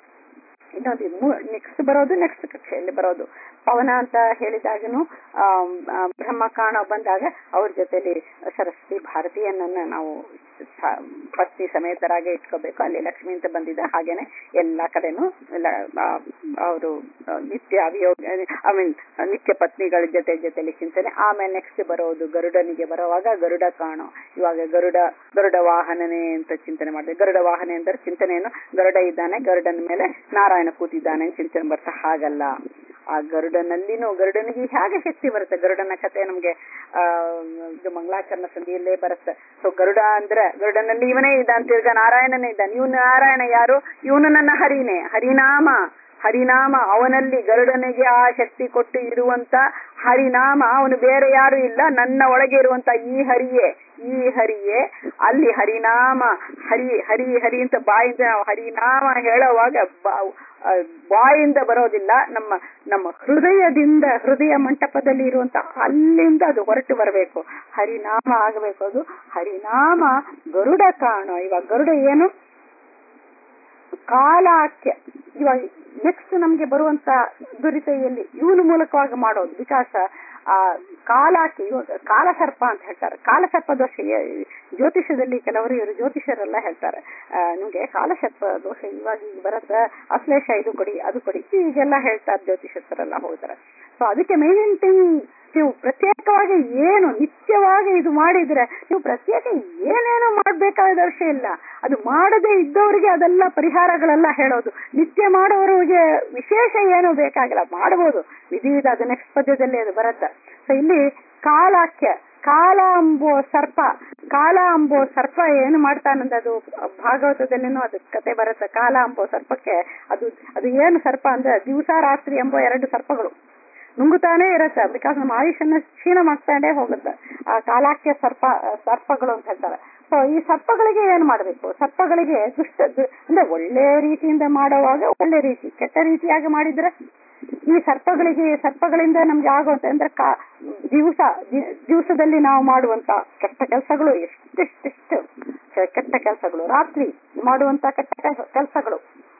ಇನ್ನೊಂದು ನೆಕ್ಸ್ಟ್ ಬರೋದು ನೆಕ್ಸ್ಟ್ ಕಕ್ಷೆಯಲ್ಲಿ ಬರೋದು ಪವನ ಅಂತ ಹೇಳಿದಾಗನು ಆಮ್, ಆ, ಬ್ರಹ್ಮ ಕಾಣೋ ಬಂದಾಗ ಅವ್ರ ಜೊತೆಲಿ ಸರಸ್ವತಿ ಭಾರತೀಯನನ್ನ ನಾವು ಸ- ಪತ್ನಿ ಸಮೇತರಾಗೆ ಇಟ್ಕೋಬೇಕು ಅಲ್ಲಿ ಲಕ್ಷ್ಮಿ ಅಂತ ಬಂದಿದ್ದ ಹಾಗೇನೆ ಎಲ್ಲಾ ಕಡೆನೂ ಎಲ್ಲ ಅವರು ನಿತ್ಯ ಅಭಿಯೋಗ ಐ ಮೀನ್ ನಿತ್ಯ ಪತ್ನಿಗಳ ಜೊತೆ ಜೊತೆಲಿ ಚಿಂತನೆ ಆಮೇಲೆ ನೆಕ್ಸ್ಟ್ ಬರೋದು ಗರುಡನಿಗೆ ಬರುವಾಗ ಗರುಡ ಕಾಣೋ ಇವಾಗ ಗರುಡ ಗರುಡ ವಾಹನನೇ ಅಂತ ಚಿಂತನೆ ಮಾಡಿದೆ ಗರುಡ ವಾಹನೆ ಅಂದ್ರೆ ಚಿಂತನೆಯನ್ನು ಗರುಡ ಇದ್ದಾನೆ ಗರುಡನ ಮೇಲೆ ನಾರಾಯಣ ಕೂತಿದ್ದಾನೆ ಅಂತ ಚಿಂತನೆ ಬರ್ತಾ ಹಾಗಲ್ಲ ಆ ಗರುಡನಲ್ಲಿನೂ ಗರುಡನಿಗೆ ಹೇಗೆ ಶಕ್ತಿ ಬರುತ್ತೆ ಗರುಡನ ಕತೆ ನಮ್ಗೆ ಆ ಇದು ಮಂಗಳಾಚರಣ ಸಂಧಿಯಲ್ಲೇ ಬರುತ್ತೆ ಸೊ ಗರುಡ ಅಂದ್ರೆ ಗರುಡನಲ್ಲಿ ಇವನೇ ಇದ್ದಾನೆ ತಿರ್ಗ ನಾರಾಯಣನೇ ಇದ್ದಾನೆ ಇವನು ನಾರಾಯಣ ಯಾರು ಇವನು ನನ್ನ ಹರಿನೇ ಹರಿನಾಮ ಹರಿನಾಮ ಅವನಲ್ಲಿ ಗರುಡನಿಗೆ ಆ ಶಕ್ತಿ ಕೊಟ್ಟು ಇರುವಂತ ಹರಿನಾಮ ಅವನು ಬೇರೆ ಯಾರು ಇಲ್ಲ ನನ್ನ ಒಳಗೆ ಇರುವಂತ ಈ ಹರಿಯೇ ಈ ಹರಿಯೇ ಅಲ್ಲಿ ಹರಿನಾಮ ಹರಿ ಹರಿ ಹರಿ ಅಂತ ಬಾಯಿಂದ ನಾವು ಹರಿನಾಮ ಹೇಳುವಾಗ ಬಾ- ಆ, ಬಾಯಿಂದ ಬರೋದಿಲ್ಲ ನಮ್ಮ ನಮ್ಮ ಹೃದಯದಿಂದ ಹೃದಯ ಮಂಟಪದಲ್ಲಿ ಇರುವಂತ ಅಲ್ಲಿಂದ ಅದು ಹೊರಟು ಬರಬೇಕು ಹರಿನಾಮ ಆಗಬೇಕು ಅದು ಹರಿನಾಮ ಗರುಡ ಕಾಣೋ ಇವಾಗ ಗರುಡ ಏನು ಕಾಲಾಖ್ಯ ಇವಾಗ ನೆಕ್ಸ್ಟ್ ನಮ್ಗೆ ಬರುವಂತ ದುರಿತ ಎಲ್ಲಿ ಇವನ ಮೂಲಕವಾಗಿ ಮಾಡೋದು ಬಿಕಾಸ್ ಆ ಕಾಲಾಖ್ಯ ಇವಾಗ ಕಾಲಸರ್ಪ ಅಂತ ಹೇಳ್ತಾರೆ ಕಾಲಸರ್ಪ ದೋಷ ಏ- ಜ್ಯೋತಿಷದಲ್ಲಿ ಕೆಲವರು ಇವರು ಜ್ಯೋತಿಷರೆಲ್ಲ ಹೇಳ್ತಾರೆ ಆ, ನಿಮ್ಗೆ ಕಾಲಸರ್ಪ ದೋಷ ಇವಾಗ ಈಗ ಬರುತ್ತೆ ಅಶ್ಲೇಷ ಇದು ಕೊಡಿ ಅದು ಕೊಡಿ ಹೀಗೆಲ್ಲ ಹೇಳ್ತಾರೆ ಜ್ಯೋತಿಷರೆಲ್ಲ ಹೋಗ್ತಾರೆ ಸೊ ಅದಕ್ಕೆ ಮೇನ್ ಥಿಂಗ್ ನೀವು ಪ್ರತ್ಯೇಕವಾಗಿ ಏನು ನಿತ್ಯವಾಗಿ ಇದು ಮಾಡಿದ್ರೆ ನೀವು ಪ್ರತ್ಯೇಕ ಏನೇನೋ ಮಾಡ್ಬೇಕಾದ ಅವಶ್ಯ ಇಲ್ಲ ಅದು ಮಾಡದೇ ಇದ್ದವರಿಗೆ ಅದೆಲ್ಲ ಪರಿಹಾರಗಳೆಲ್ಲ ಹೇಳೋದು ನಿತ್ಯ ಮಾಡೋರಿಗೆ ವಿಶೇಷ ಏನು ಬೇಕಾಗಿಲ್ಲ ಮಾಡಬಹುದು ವಿಧಿವಿಧ ಅದು ನೆಕ್ಸ್ಟ್ ಪದ್ಯದಲ್ಲಿ ಅದು ಬರುತ್ತೆ ಸೊ ಇಲ್ಲಿ ಕಾಲಾಖ್ಯ ಕಾಲ ಅಂಬೋ ಸರ್ಪ ಕಾಲ ಅಂಬೋ ಸರ್ಪ ಏನು ಮಾಡ್ತಾನಂದ್ರೆ ಅದು ಭಾಗವತದಲ್ಲಿನೂ ಅದು ಕತೆ ಬರುತ್ತೆ ಕಾಲ ಅಂಬೋ ಸರ್ಪಕ್ಕೆ ಅದು ಅದು ಏನು ಸರ್ಪ ಅಂದ್ರೆ ದಿವಸ ರಾತ್ರಿ ಎಂಬೋ ಎರಡು ಸರ್ಪಗಳು ನುಂಗುತ್ತಾನೆ ಇರುತ್ತೆ ಬಿಕಾಸ್ ನಮ್ಮ ಆಯುಷನ್ನ ಕ್ಷೀಣ ಮಾಡ್ತಾನೆ ಹೋಗುತ್ತೆ ಆ ಕಾಲಾಖ್ಯ ಸರ್ಪ ಸರ್ಪಗಳು ಅಂತ ಹೇಳ್ತಾರೆ ಸೊ ಈ ಸರ್ಪಗಳಿಗೆ ಏನ್ ಮಾಡಬೇಕು ಸರ್ಪಗಳಿಗೆ ದುಷ್ಟ ದು- ಅಂದ್ರೆ ಒಳ್ಳೆ ರೀತಿಯಿಂದ ಮಾಡುವಾಗ ಒಳ್ಳೆ ರೀತಿ ಕೆಟ್ಟ ರೀತಿಯಾಗಿ ಮಾಡಿದ್ರೆ ಈ ಸರ್ಪಗಳಿಗೆ ಸರ್ಪಗಳಿಂದ ನಮ್ಗೆ ಆಗುವಂತ ಅಂದ್ರೆ ಕಾ ದಿವಸ ದಿವಸದಲ್ಲಿ ನಾವು ಮಾಡುವಂತ ಕೆಟ್ಟ ಕೆಲಸಗಳು ಎಷ್ಟೆಷ್ಟೆಷ್ಟು ಕೆಟ್ಟ ಕೆಲಸಗಳು ರಾತ್ರಿ ಮಾಡುವಂತ ಕೆಟ್ಟ ಕೆಲಸಗಳು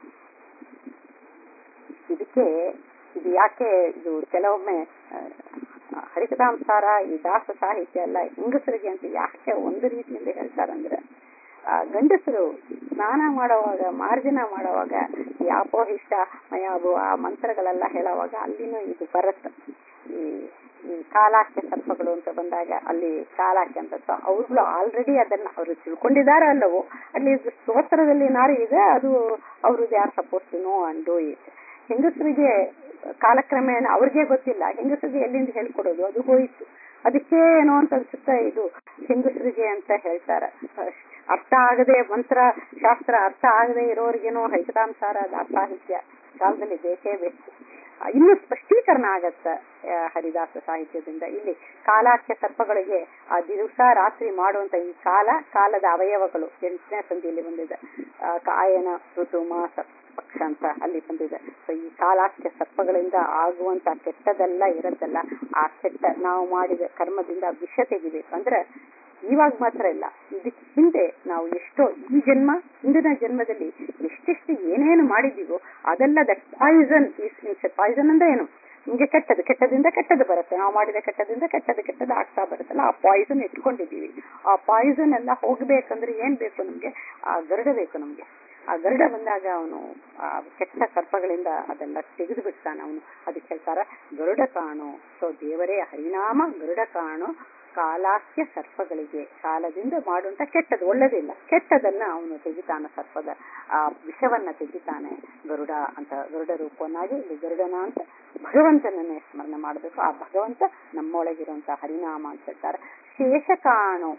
ಇದಕ್ಕೆ ಇದು ಯಾಕೆ ಇದು ಕೆಲವೊಮ್ಮೆ ಆ, ಹರಿಕಥಾಂಸಾರ ಈ ದಾಸ ಸಾಹಿತ್ಯ ಎಲ್ಲ ಹೆಂಗಸರಿಗೆ ಅಂತ ಯಾಕೆ ಒಂದು ರೀತಿಯಿಂದ ಹೇಳ್ತಾರಂದ್ರೆ ಆ ಗಂಡಸರು ಸ್ನಾನ ಮಾಡುವಾಗ ಮಾರ್ಜನ ಮಾಡುವಾಗ ಈ ಅಪೋಹಿಷ್ಟ ಮಯಾಬು ಆ ಮಂತ್ರಗಳೆಲ್ಲ ಹೇಳುವಾಗ ಅಲ್ಲಿನೂ ಇದು ಬರುತ್ತೆ ಈ ಈ ಕಾಲಾಖ್ಯ ಸರ್ಪಗಳು ಅಂತ ಬಂದಾಗ ಅಲ್ಲಿ ಕಾಲಾಖ್ಯ ಅಂತ ಸೊ ಅವ್ರುಗಳು ಆಲ್ರೆಡಿ ಅದನ್ನ ಅವರು ತಿಳ್ಕೊಂಡಿದ್ದಾರೆ ಅಲ್ಲವೋ ಅಲ್ಲಿ ಇದು ಸ್ತೋತ್ರದಲ್ಲಿ ನಾರಿ ಇದೆ ಅದು ಅವರು they are supposed to know and do it ಹೆಂಗಸರಿಗೆ ಕಾಲಕ್ರಮೇಣ ಅವ್ರಿಗೆ ಗೊತ್ತಿಲ್ಲ ಹೆಂಗಸರಿಗೆ ಎಲ್ಲಿಂದ ಹೇಳ್ಕೊಡೋದು ಅದು ಹೋಯಿತು ಅದಕ್ಕೆ ಏನೋ ಅಂತ ಅನ್ಸುತ್ತೆ ಇದು ಹೆಂಗಸರಿಗೆ ಅಂತ ಹೇಳ್ತಾರೆ ಅರ್ಥ ಆಗದೆ ಮಂತ್ರ ಶಾಸ್ತ್ರ ಅರ್ಥ ಆಗದೆ ಇರೋರಿಗೇನೋ ಹೈಕತಾಂಸಾರ ಸಾಹಿತ್ಯ ಕಾಲದಲ್ಲಿ ಬೇಕೇ ಬೇಕು ಆ, ಇನ್ನೂ ಸ್ಪಷ್ಟೀಕರಣ ಆಗತ್ತೆ ಆ, ಹರಿದಾಸ ಸಾಹಿತ್ಯದಿಂದ ಇಲ್ಲಿ ಕಾಲಾಖ್ಯ ಸರ್ಪಗಳಿಗೆ ಆ ದಿವಸ ರಾತ್ರಿ ಮಾಡುವಂತ ಈ ಕಾಲ ಕಾಲದ ಅವಯವಗಳು ಎಂಟನೇ ಸಂಧಿಯಲ್ಲಿ ಬಂದಿದೆ ಆ, ಕಾಯನ ಋತು ಮಾಸ ಪಕ್ಷ ಅಂತ ಅಲ್ಲಿ ಬಂದಿದೆ ಸೊ ಈ ಕಾಲಾಖ್ಯ ಸರ್ಪಗಳಿಂದ ಆಗುವಂತ ಕೆಟ್ಟದೆಲ್ಲ ಇರತ್ತಲ್ಲ ಆ ಕೆಟ್ಟ ನಾವು ಮಾಡಿದ ಕರ್ಮದಿಂದ ವಿಷ ತೆಗಿಬೇಕು ಅಂದ್ರೆ ಇವಾಗ ಮಾತ್ರ ಇಲ್ಲ ಇದಕ್ಕೆ ಹಿಂದೆ ನಾವು ಎಷ್ಟೋ ಈ ಜನ್ಮ ಹಿಂದಿನ ಜನ್ಮದಲ್ಲಿ ಎಷ್ಟೆಷ್ಟು ಏನೇನು ಮಾಡಿದೀವೋ ಅದೆಲ್ಲ ದಟ್ ಪಾಯ್ಸನ್ ಪಾಯ್ಸನ್ ಅಂದ್ರೆ ಏನು ನಿಮ್ಗೆ ಕೆಟ್ಟದ್ದು ಕೆಟ್ಟದಿಂದ ಕೆಟ್ಟದ್ದು ಬರುತ್ತೆ ನಾವು ಮಾಡಿದ ಕೆಟ್ಟದಿಂದ ಕೆಟ್ಟದ್ದು ಕೆಟ್ಟದ್ದು ಆಗ್ತಾ ಬರುತ್ತಲ್ಲ ಆ ಪಾಯ್ಸನ್ ಇಟ್ಕೊಂಡಿದ್ದೀವಿ ಆ ಪಾಯ್ಸನ್ ಎಲ್ಲ ಹೋಗ್ಬೇಕಂದ್ರೆ ಏನ್ ಬೇಕು ನಮ್ಗೆ ಆ ಗರುಡ ಬೇಕು ನಮ್ಗೆ ಆ ಗರುಡ ಬಂದಾಗ ಅವನು ಆ ಕೆಟ್ಟ ಸರ್ಪಗಳಿಂದ ಅದೆಲ್ಲ ತೆಗೆದು ಬಿಡ್ತಾನೆ ಅವನು ಅದಕ್ಕೆ ಹೇಳ್ತಾರ ಗರುಡ ಕಾಣು ಸೊ ದೇವರೇ ಹರಿನಾಮ ಗರುಡ ಕಾಣು ಕಾಲಾಖ್ಯ ಸರ್ಪಗಳಿಗೆ ಕಾಲದಿಂದ ಮಾಡುವಂತ ಕೆಟ್ಟದ್ದು ಒಳ್ಳೇದಿಲ್ಲ ಕೆಟ್ಟದನ್ನ ಅವನು ತೆಗಿತಾನೆ ಸರ್ಪದ ಆ ವಿಷವನ್ನ ತೆಗಿತಾನೆ ಗರುಡ ಅಂತ ಗರುಡ ರೂಪವನ್ನಾಗಿ ಇಲ್ಲಿ ಗರುಡನ ಅಂತ ಭಗವಂತನನ್ನೇ ಸ್ಮರಣೆ ಮಾಡಬೇಕು ಆ ಭಗವಂತ ನಮ್ಮೊಳಗಿರುವಂತ ಹರಿನಾಮ ಅಂತ ಹೇಳ್ತಾರೆ ಶೇಷ ಕಾಣು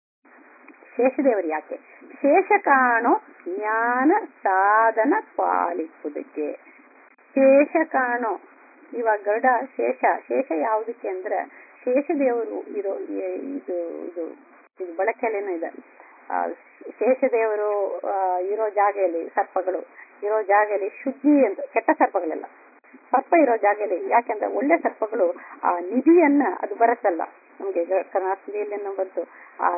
ಶೇಷದೇವರು ಯಾಕೆ ಶೇಷ ಕಾಣು ಜ್ಞಾನ ಸಾಧನ ಪಾಲಿಸುವುದಕ್ಕೆ ಶೇಷ ಕಾಣು ಇವಾಗ ಗರುಡ ಶೇಷ ಶೇಷ ಯಾವುದಕ್ಕೆ ಅಂದ್ರೆ ಶೇಷದೇವರು ಇರೋ ಈ- ಇದು ಇದು ಇದು ಬಳಕೆಯಲ್ಲೇನೋ ಇದೆ ಆ, ಶೇಷದೇವರು ಆ, ಇರೋ ಜಾಗೆಯಲ್ಲಿ ಸರ್ಪಗಳು ಇರೋ ಜಾಗೆಯಲ್ಲಿ ಶುದ್ಧಿ ಅಂತ ಕೆಟ್ಟ ಸರ್ಪಗಳೆಲ್ಲ ಸರ್ಪ ಇರೋ ಜಾಗದಲ್ಲಿ ಯಾಕೆಂದ್ರೆ ಒಳ್ಳೆ ಸರ್ಪಗಳು ಆ ನಿಧಿಯನ್ನ ಅದು ಬರತ್ತಲ್ಲ ನಮ್ಗೆ ಈಗ ಕರ್ನಾಟಕದಲ್ಲಿ ಬಂತು ಆ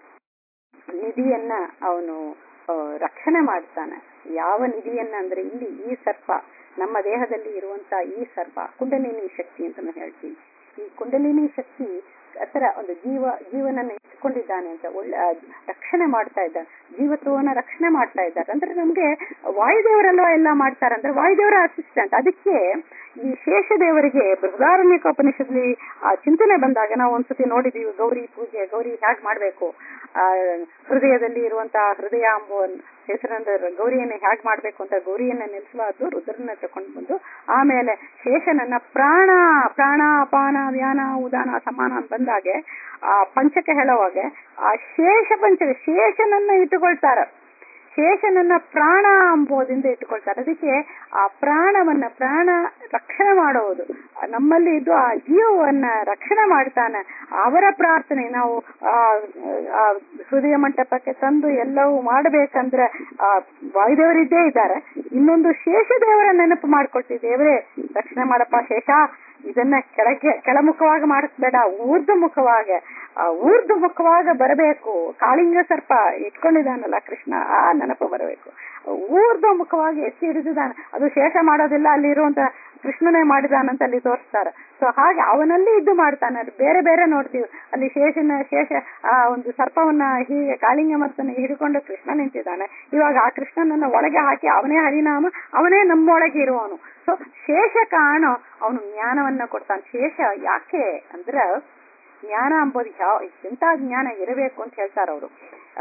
ನಿಧಿಯನ್ನ ಅವನು ಆ, ರಕ್ಷಣೆ ಮಾಡ್ತಾನೆ ಯಾವ ನಿಧಿಯನ್ನ ಅಂದ್ರೆ ಇಲ್ಲಿ ಈ ಸರ್ಪ ನಮ್ಮ ದೇಹದಲ್ಲಿ ಇರುವಂತ ಈ ಸರ್ಪ ಕುಂಡಲಿನಿ ಶಕ್ತಿ ಅಂತ ನಾವು ಹೇಳ್ತೀವಿ ಈ ಕುಂಡಲಿನಿ ಶಕ್ತಿ ಆತರ ಒಂದು ಜೀವ ಜೀವನನ್ನ ಇಟ್ಕೊಂಡಿದ್ದಾನೆ ಅಂತ ಒಳ್ಳೆ ಆ, ರಕ್ಷಣೆ ಮಾಡ್ತಾ ಇದ್ದಾನೆ ಜೀವತ್ವವನ್ನ ರಕ್ಷಣೆ ಮಾಡ್ತಾ ಇದ್ದಾರೆ ಅಂದ್ರೆ ನಮ್ಗೆ ವಾಯುದೇವರೆಲ್ಲ ಎಲ್ಲ ಮಾಡ್ತಾರೆ ಅಂದ್ರೆ ವಾಯುದೇವರ ಅಸಿಸ್ಟೆಂಟ್ ಅದಕ್ಕೆ ಈ ಶೇಷದೇವರಿಗೆ ಬೃಹದಾರಣ್ಯಕೋಪನಿಷತ್ಲಿ ಆ ಚಿಂತನೆ ಬಂದಾಗ ನಾವು ಒಂದ್ಸತಿ ನೋಡಿದೀವಿ ಗೌರಿ ಪೂಜೆ ಗೌರಿ ಹೇಗ್ ಮಾಡ್ಬೇಕು ಆ ಹೃದಯದಲ್ಲಿ ಇರುವಂತಹ ಹೃದಯ ಅಂಬೋ ಹೆಸರಂದ್ರೆ ಗೌರಿಯನ್ನ ಹೇಗ್ ಮಾಡ್ಬೇಕು ಅಂತ ಗೌರಿಯನ್ನ ನಿಲ್ಲಿಸಲಾದ್ದು ರುದ್ರನ ತಕೊಂಡು ಬಂದು ಆಮೇಲೆ ಶೇಷನನ್ನ ಪ್ರಾಣ ಪ್ರಾಣ ಅಪಾನ ವ್ಯಾನ ಉದಾನ ಸಮಾನ ಅಂತ ಬಂದಾಗೆ ಆ ಪಂಚಕ ಹೇಳುವಾಗ ಆ ಶೇಷ ಪಂಚಕ ಶೇಷನನ್ನ ಇಟ್ಟುಕೊಳ್ತಾರ ಶೇಷನನ್ನ ಪ್ರಾಣ ಅಂಬೋದಿಂದ ಇಟ್ಟುಕೊಳ್ತಾರೆ ಅದಕ್ಕೆ ಆ ಪ್ರಾಣವನ್ನ ಪ್ರಾಣ ರಕ್ಷಣೆ ಮಾಡುವುದು ನಮ್ಮಲ್ಲಿ ಇದ್ದು ಆ ಜೀವವನ್ನ ರಕ್ಷಣೆ ಮಾಡ್ತಾನೆ ಅವರ ಪ್ರಾರ್ಥನೆ ನಾವು ಆ ಆ ಹೃದಯ ಮಂಟಪಕ್ಕೆ ತಂದು ಎಲ್ಲವೂ ಮಾಡಬೇಕಂದ್ರೆ ಆ ವಾಯುದೇವರಿದ್ದೇ ಇದ್ದಾರೆ ಇನ್ನೊಂದು ಶೇಷ ದೇವರ ನೆನಪು ಮಾಡ್ಕೊಳ್ತೀವಿ ದೇವರೇ ರಕ್ಷಣೆ ಮಾಡಪ್ಪ ಶೇಷ ಇದನ್ನ ಕೆಳಗೆ ಕೆಳಮುಖವಾಗಿ ಮಾಡಿಸ್ಬೇಡ ಊರ್ಧ್ವ ಮುಖವಾಗಿ ಆ ಊರ್ಧ್ವ ಮುಖವಾಗ ಬರಬೇಕು ಕಾಳಿಂಗ ಸರ್ಪ ಇಟ್ಕೊಂಡಿದ್ದಾನಲ್ಲ ಕೃಷ್ಣ ಆ ನೆನಪು ಬರಬೇಕು ಊರ್ಧ್ವ ಮುಖವಾಗಿ ಎತ್ತಿ ಹಿಡಿದಿದ್ದಾನೆ ಅದು ಶೇಷ ಮಾಡೋದಿಲ್ಲ ಅಲ್ಲಿ ಇರುವಂತ ಕೃಷ್ಣನೇ ಮಾಡಿದಾನಂತ ಅಲ್ಲಿ ತೋರಿಸ್ತಾರೆ ಸೊ ಹಾಗೆ ಅವನಲ್ಲಿ ಇದ್ದು ಮಾಡ್ತಾನೆ ಬೇರೆ ಬೇರೆ ನೋಡ್ತೀವಿ ಅಲ್ಲಿ ಶೇಷನ ಶೇಷ ಆ ಒಂದು ಸರ್ಪವನ್ನ ಹೀಗೆ ಕಾಳಿಂಗ ಮರ್ತನ ಹಿಡ್ಕೊಂಡು ಕೃಷ್ಣ ನಿಂತಿದ್ದಾನೆ ಇವಾಗ ಆ ಕೃಷ್ಣನನ್ನ ಒಳಗೆ ಹಾಕಿ ಅವನೇ ಹರಿನಾಮ ಅವನೇ ನಮ್ಮೊಳಗೆ ಇರುವವನು ಸೊ ಶೇಷ ಕಾಣೋ ಅವನು ಜ್ಞಾನವನ್ನ ಕೊಡ್ತಾನೆ ಶೇಷ ಯಾಕೆ ಅಂದ್ರೆ ಜ್ಞಾನ ಅಂಬೋದು ಯಾವ ಎಂತ ಜ್ಞಾನ ಇರಬೇಕು ಅಂತ ಹೇಳ್ತಾರೆ ಅವರು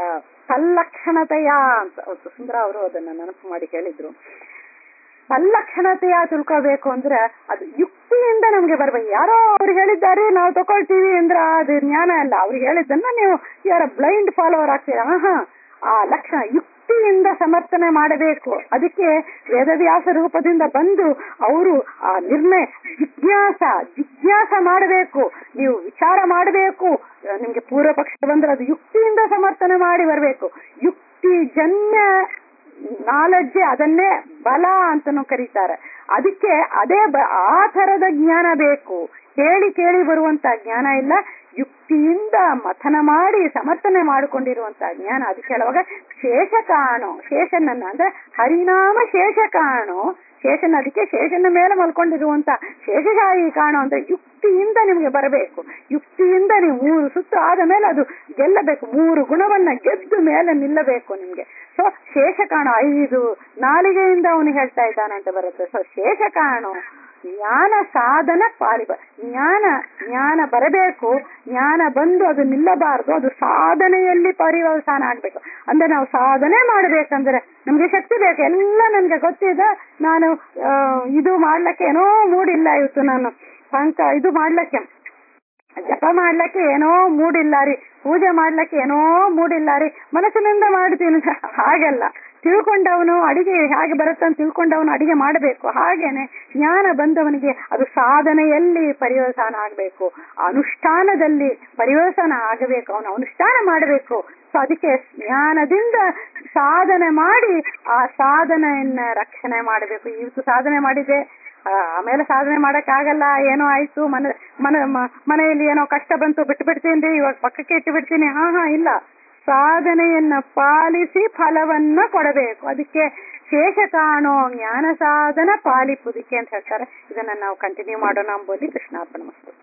ತಲ್ಲಕ್ಷಣತೆಯ ಅಂತ ಅವ್ರು ಸುಂದರ ಅವರು ಅದನ್ನ ನೆನಪು ಮಾಡಿ ಹೇಳಿದ್ರು ತಲ್ಲಕ್ಷಣತೆಯ ತಿಳ್ಕೋಬೇಕು ಅಂದ್ರೆ ಅದು ಯುಕ್ತಿಯಿಂದ ನಮ್ಗೆ ಬರ್ಬೇಕು ಯಾರೋ ಅವ್ರು ಹೇಳಿದ್ದಾರೆ ನಾವು ತಗೊಳ್ತೀವಿ ಅಂದ್ರೆ ಅದು ಜ್ಞಾನ ಅಲ್ಲ ಅವ್ರು ಹೇಳಿದ್ದನ್ನ ನೀವು ಯಾರ ಬ್ಲೈಂಡ್ ಫಾಲೋವರ್ ಆಗ್ತೀರಾ ಆಹಾ ಆ ಲಕ್ಷಣ ಯುಕ್ತಿಯಿಂದ ಸಮರ್ಥನೆ ಮಾಡಬೇಕು ಅದಕ್ಕೆ ವೇದವ್ಯಾಸ ರೂಪದಿಂದ ಬಂದು ಅವರು ಆ ನಿರ್ಣಯ ಜಿಜ್ಞಾಸ ಜಿಜ್ಞಾಸ ಮಾಡಬೇಕು ನೀವು ವಿಚಾರ ಮಾಡಬೇಕು ನಿಮ್ಗೆ ಪೂರ್ವ ಪಕ್ಷ ಬಂದ್ರೆ ಅದು ಯುಕ್ತಿಯಿಂದ ಸಮರ್ಥನೆ ಮಾಡಿ ಬರಬೇಕು ಯುಕ್ತಿ ಜನ್ಯ ನಾಲೆಡ್ಜ್ ಅದನ್ನೇ ಬಲ ಅಂತನೂ ಕರೀತಾರೆ ಅದಕ್ಕೆ ಅದೇ ಬ- ಆ ತರದ ಜ್ಞಾನ ಬೇಕು ಕೇಳಿ ಕೇಳಿ ಬರುವಂತ ಜ್ಞಾನ ಇಲ್ಲ ಯುಕ್ತಿಯಿಂದ ಮಥನ ಮಾಡಿ ಸಮರ್ಥನೆ ಮಾಡಿಕೊಂಡಿರುವಂತ ಜ್ಞಾನ ಅದಕ್ಕೆ ಹೇಳುವಾಗ ಶೇಷ ಕಾಣೋ ಶೇಷನನ್ನ ಅಂದ್ರೆ ಹರಿನಾಮ ಶೇಷ ಕಾಣೋ ಶೇಷನ ಅದಕ್ಕೆ ಶೇಷನ ಮೇಲೆ ಮಲ್ಕೊಂಡಿರುವಂತ ಶೇಷಶಾಹಿ ಕಾಣೋ ಅಂದ್ರೆ ಯುಕ್ತಿಯಿಂದ ನಿಮ್ಗೆ ಬರಬೇಕು ಯುಕ್ತಿಯಿಂದ ನೀವು ಮೂರು ಸುತ್ತು ಆದ ಮೇಲೆ ಅದು ಗೆಲ್ಲಬೇಕು ಮೂರು ಗುಣವನ್ನ ಗೆದ್ದು ಮೇಲೆ ನಿಲ್ಲಬೇಕು ನಿಮ್ಗೆ ಸೊ ಶೇಷ ಕಾಣೋ ಐದು ನಾಲಿಗೆಯಿಂದ ಅವನು ಹೇಳ್ತಾ ಇದ್ದಾನೆ ಅಂತ ಬರುತ್ತೆ ಸೊ ಶೇಷ ಕಾಣೋ ಜ್ಞಾನ ಸಾಧನ ಪಾಲಿಬ ಜ್ಞಾನ ಜ್ಞಾನ ಬರಬೇಕು ಜ್ಞಾನ ಬಂದು ಅದು ನಿಲ್ಲಬಾರದು ಅದು ಸಾಧನೆಯಲ್ಲಿ ಪರಿವರ್ತನ ಆಗ್ಬೇಕು ಅಂದ್ರೆ ನಾವು ಸಾಧನೆ ಮಾಡ್ಬೇಕಂದ್ರೆ ನಮ್ಗೆ ಶಕ್ತಿ ಬೇಕು ಎಲ್ಲ ನನ್ಗೆ ಗೊತ್ತಿದೆ ನಾನು ಆ, ಇದು ಮಾಡ್ಲಿಕ್ಕೆ ಏನೋ ಮೂಡಿಲ್ಲ ಇವತ್ತು ನಾನು ಸಂಕ ಇದು ಮಾಡ್ಲಿಕ್ಕೆ ಜಪ ಮಾಡ್ಲಿಕ್ಕೆ ಏನೋ ಮೂಡಿಲ್ಲ ರೀ ಪೂಜೆ ಮಾಡ್ಲಿಕ್ಕೆ ಏನೋ ಮೂಡಿಲ್ಲ ರೀ ಮನಸ್ಸಿನಿಂದ ಮಾಡ್ತೀನಿ ಹಾಗಲ್ಲ ತಿಳ್ಕೊಂಡವನು ಅಡಿಗೆ ಹೇಗೆ ಬರುತ್ತೆ ಅಂತ ತಿಳ್ಕೊಂಡವನು ಅಡಿಗೆ ಮಾಡಬೇಕು ಹಾಗೇನೆ ಜ್ಞಾನ ಬಂದವನಿಗೆ ಅದು ಸಾಧನೆಯಲ್ಲಿ ಪರಿವರ್ತನ ಆಗಬೇಕು ಅನುಷ್ಠಾನದಲ್ಲಿ ಪರಿವರ್ತನ ಆಗಬೇಕು ಅವನು ಅನುಷ್ಠಾನ ಮಾಡಬೇಕು ಸೊ ಅದಕ್ಕೆ ಜ್ಞಾನದಿಂದ ಸಾಧನೆ ಮಾಡಿ ಆ ಸಾಧನೆಯನ್ನ ರಕ್ಷಣೆ ಮಾಡಬೇಕು ಇವತ್ತು ಸಾಧನೆ ಮಾಡಿದೆ ಆ, ಆಮೇಲೆ ಸಾಧನೆ ಮಾಡಕ್ ಆಗಲ್ಲ ಏನೋ ಆಯ್ತು ಮನೆ ಮನೆ ಮ- ಮನೆಯಲ್ಲಿ ಏನೋ ಕಷ್ಟ ಬಂತು ಬಿಟ್ಟು ಬಿಡ್ತೀನಿ ಇವಾಗ ಪಕ್ಕಕ್ಕೆ ಇಟ್ಟು ಬಿಡ್ತೀನಿ ಹಾ ಹಾ ಇಲ್ಲ ಸಾಧನೆಯನ್ನ ಪಾಲಿಸಿ ಫಲವನ್ನ ಕೊಡಬೇಕು ಅದಕ್ಕೆ ಶೇಷ ಕಾಣೋ ಜ್ಞಾನ ಸಾಧನ ಪಾಲಿಪುದಿಕೆ ಅಂತ ಹೇಳ್ತಾರೆ ಇದನ್ನ ನಾವು ಕಂಟಿನ್ಯೂ ಮಾಡೋಣ ಅಂಬೋಲಿ ಕೃಷ್ಣಾರ್ಪಣ ಮಸ್ತು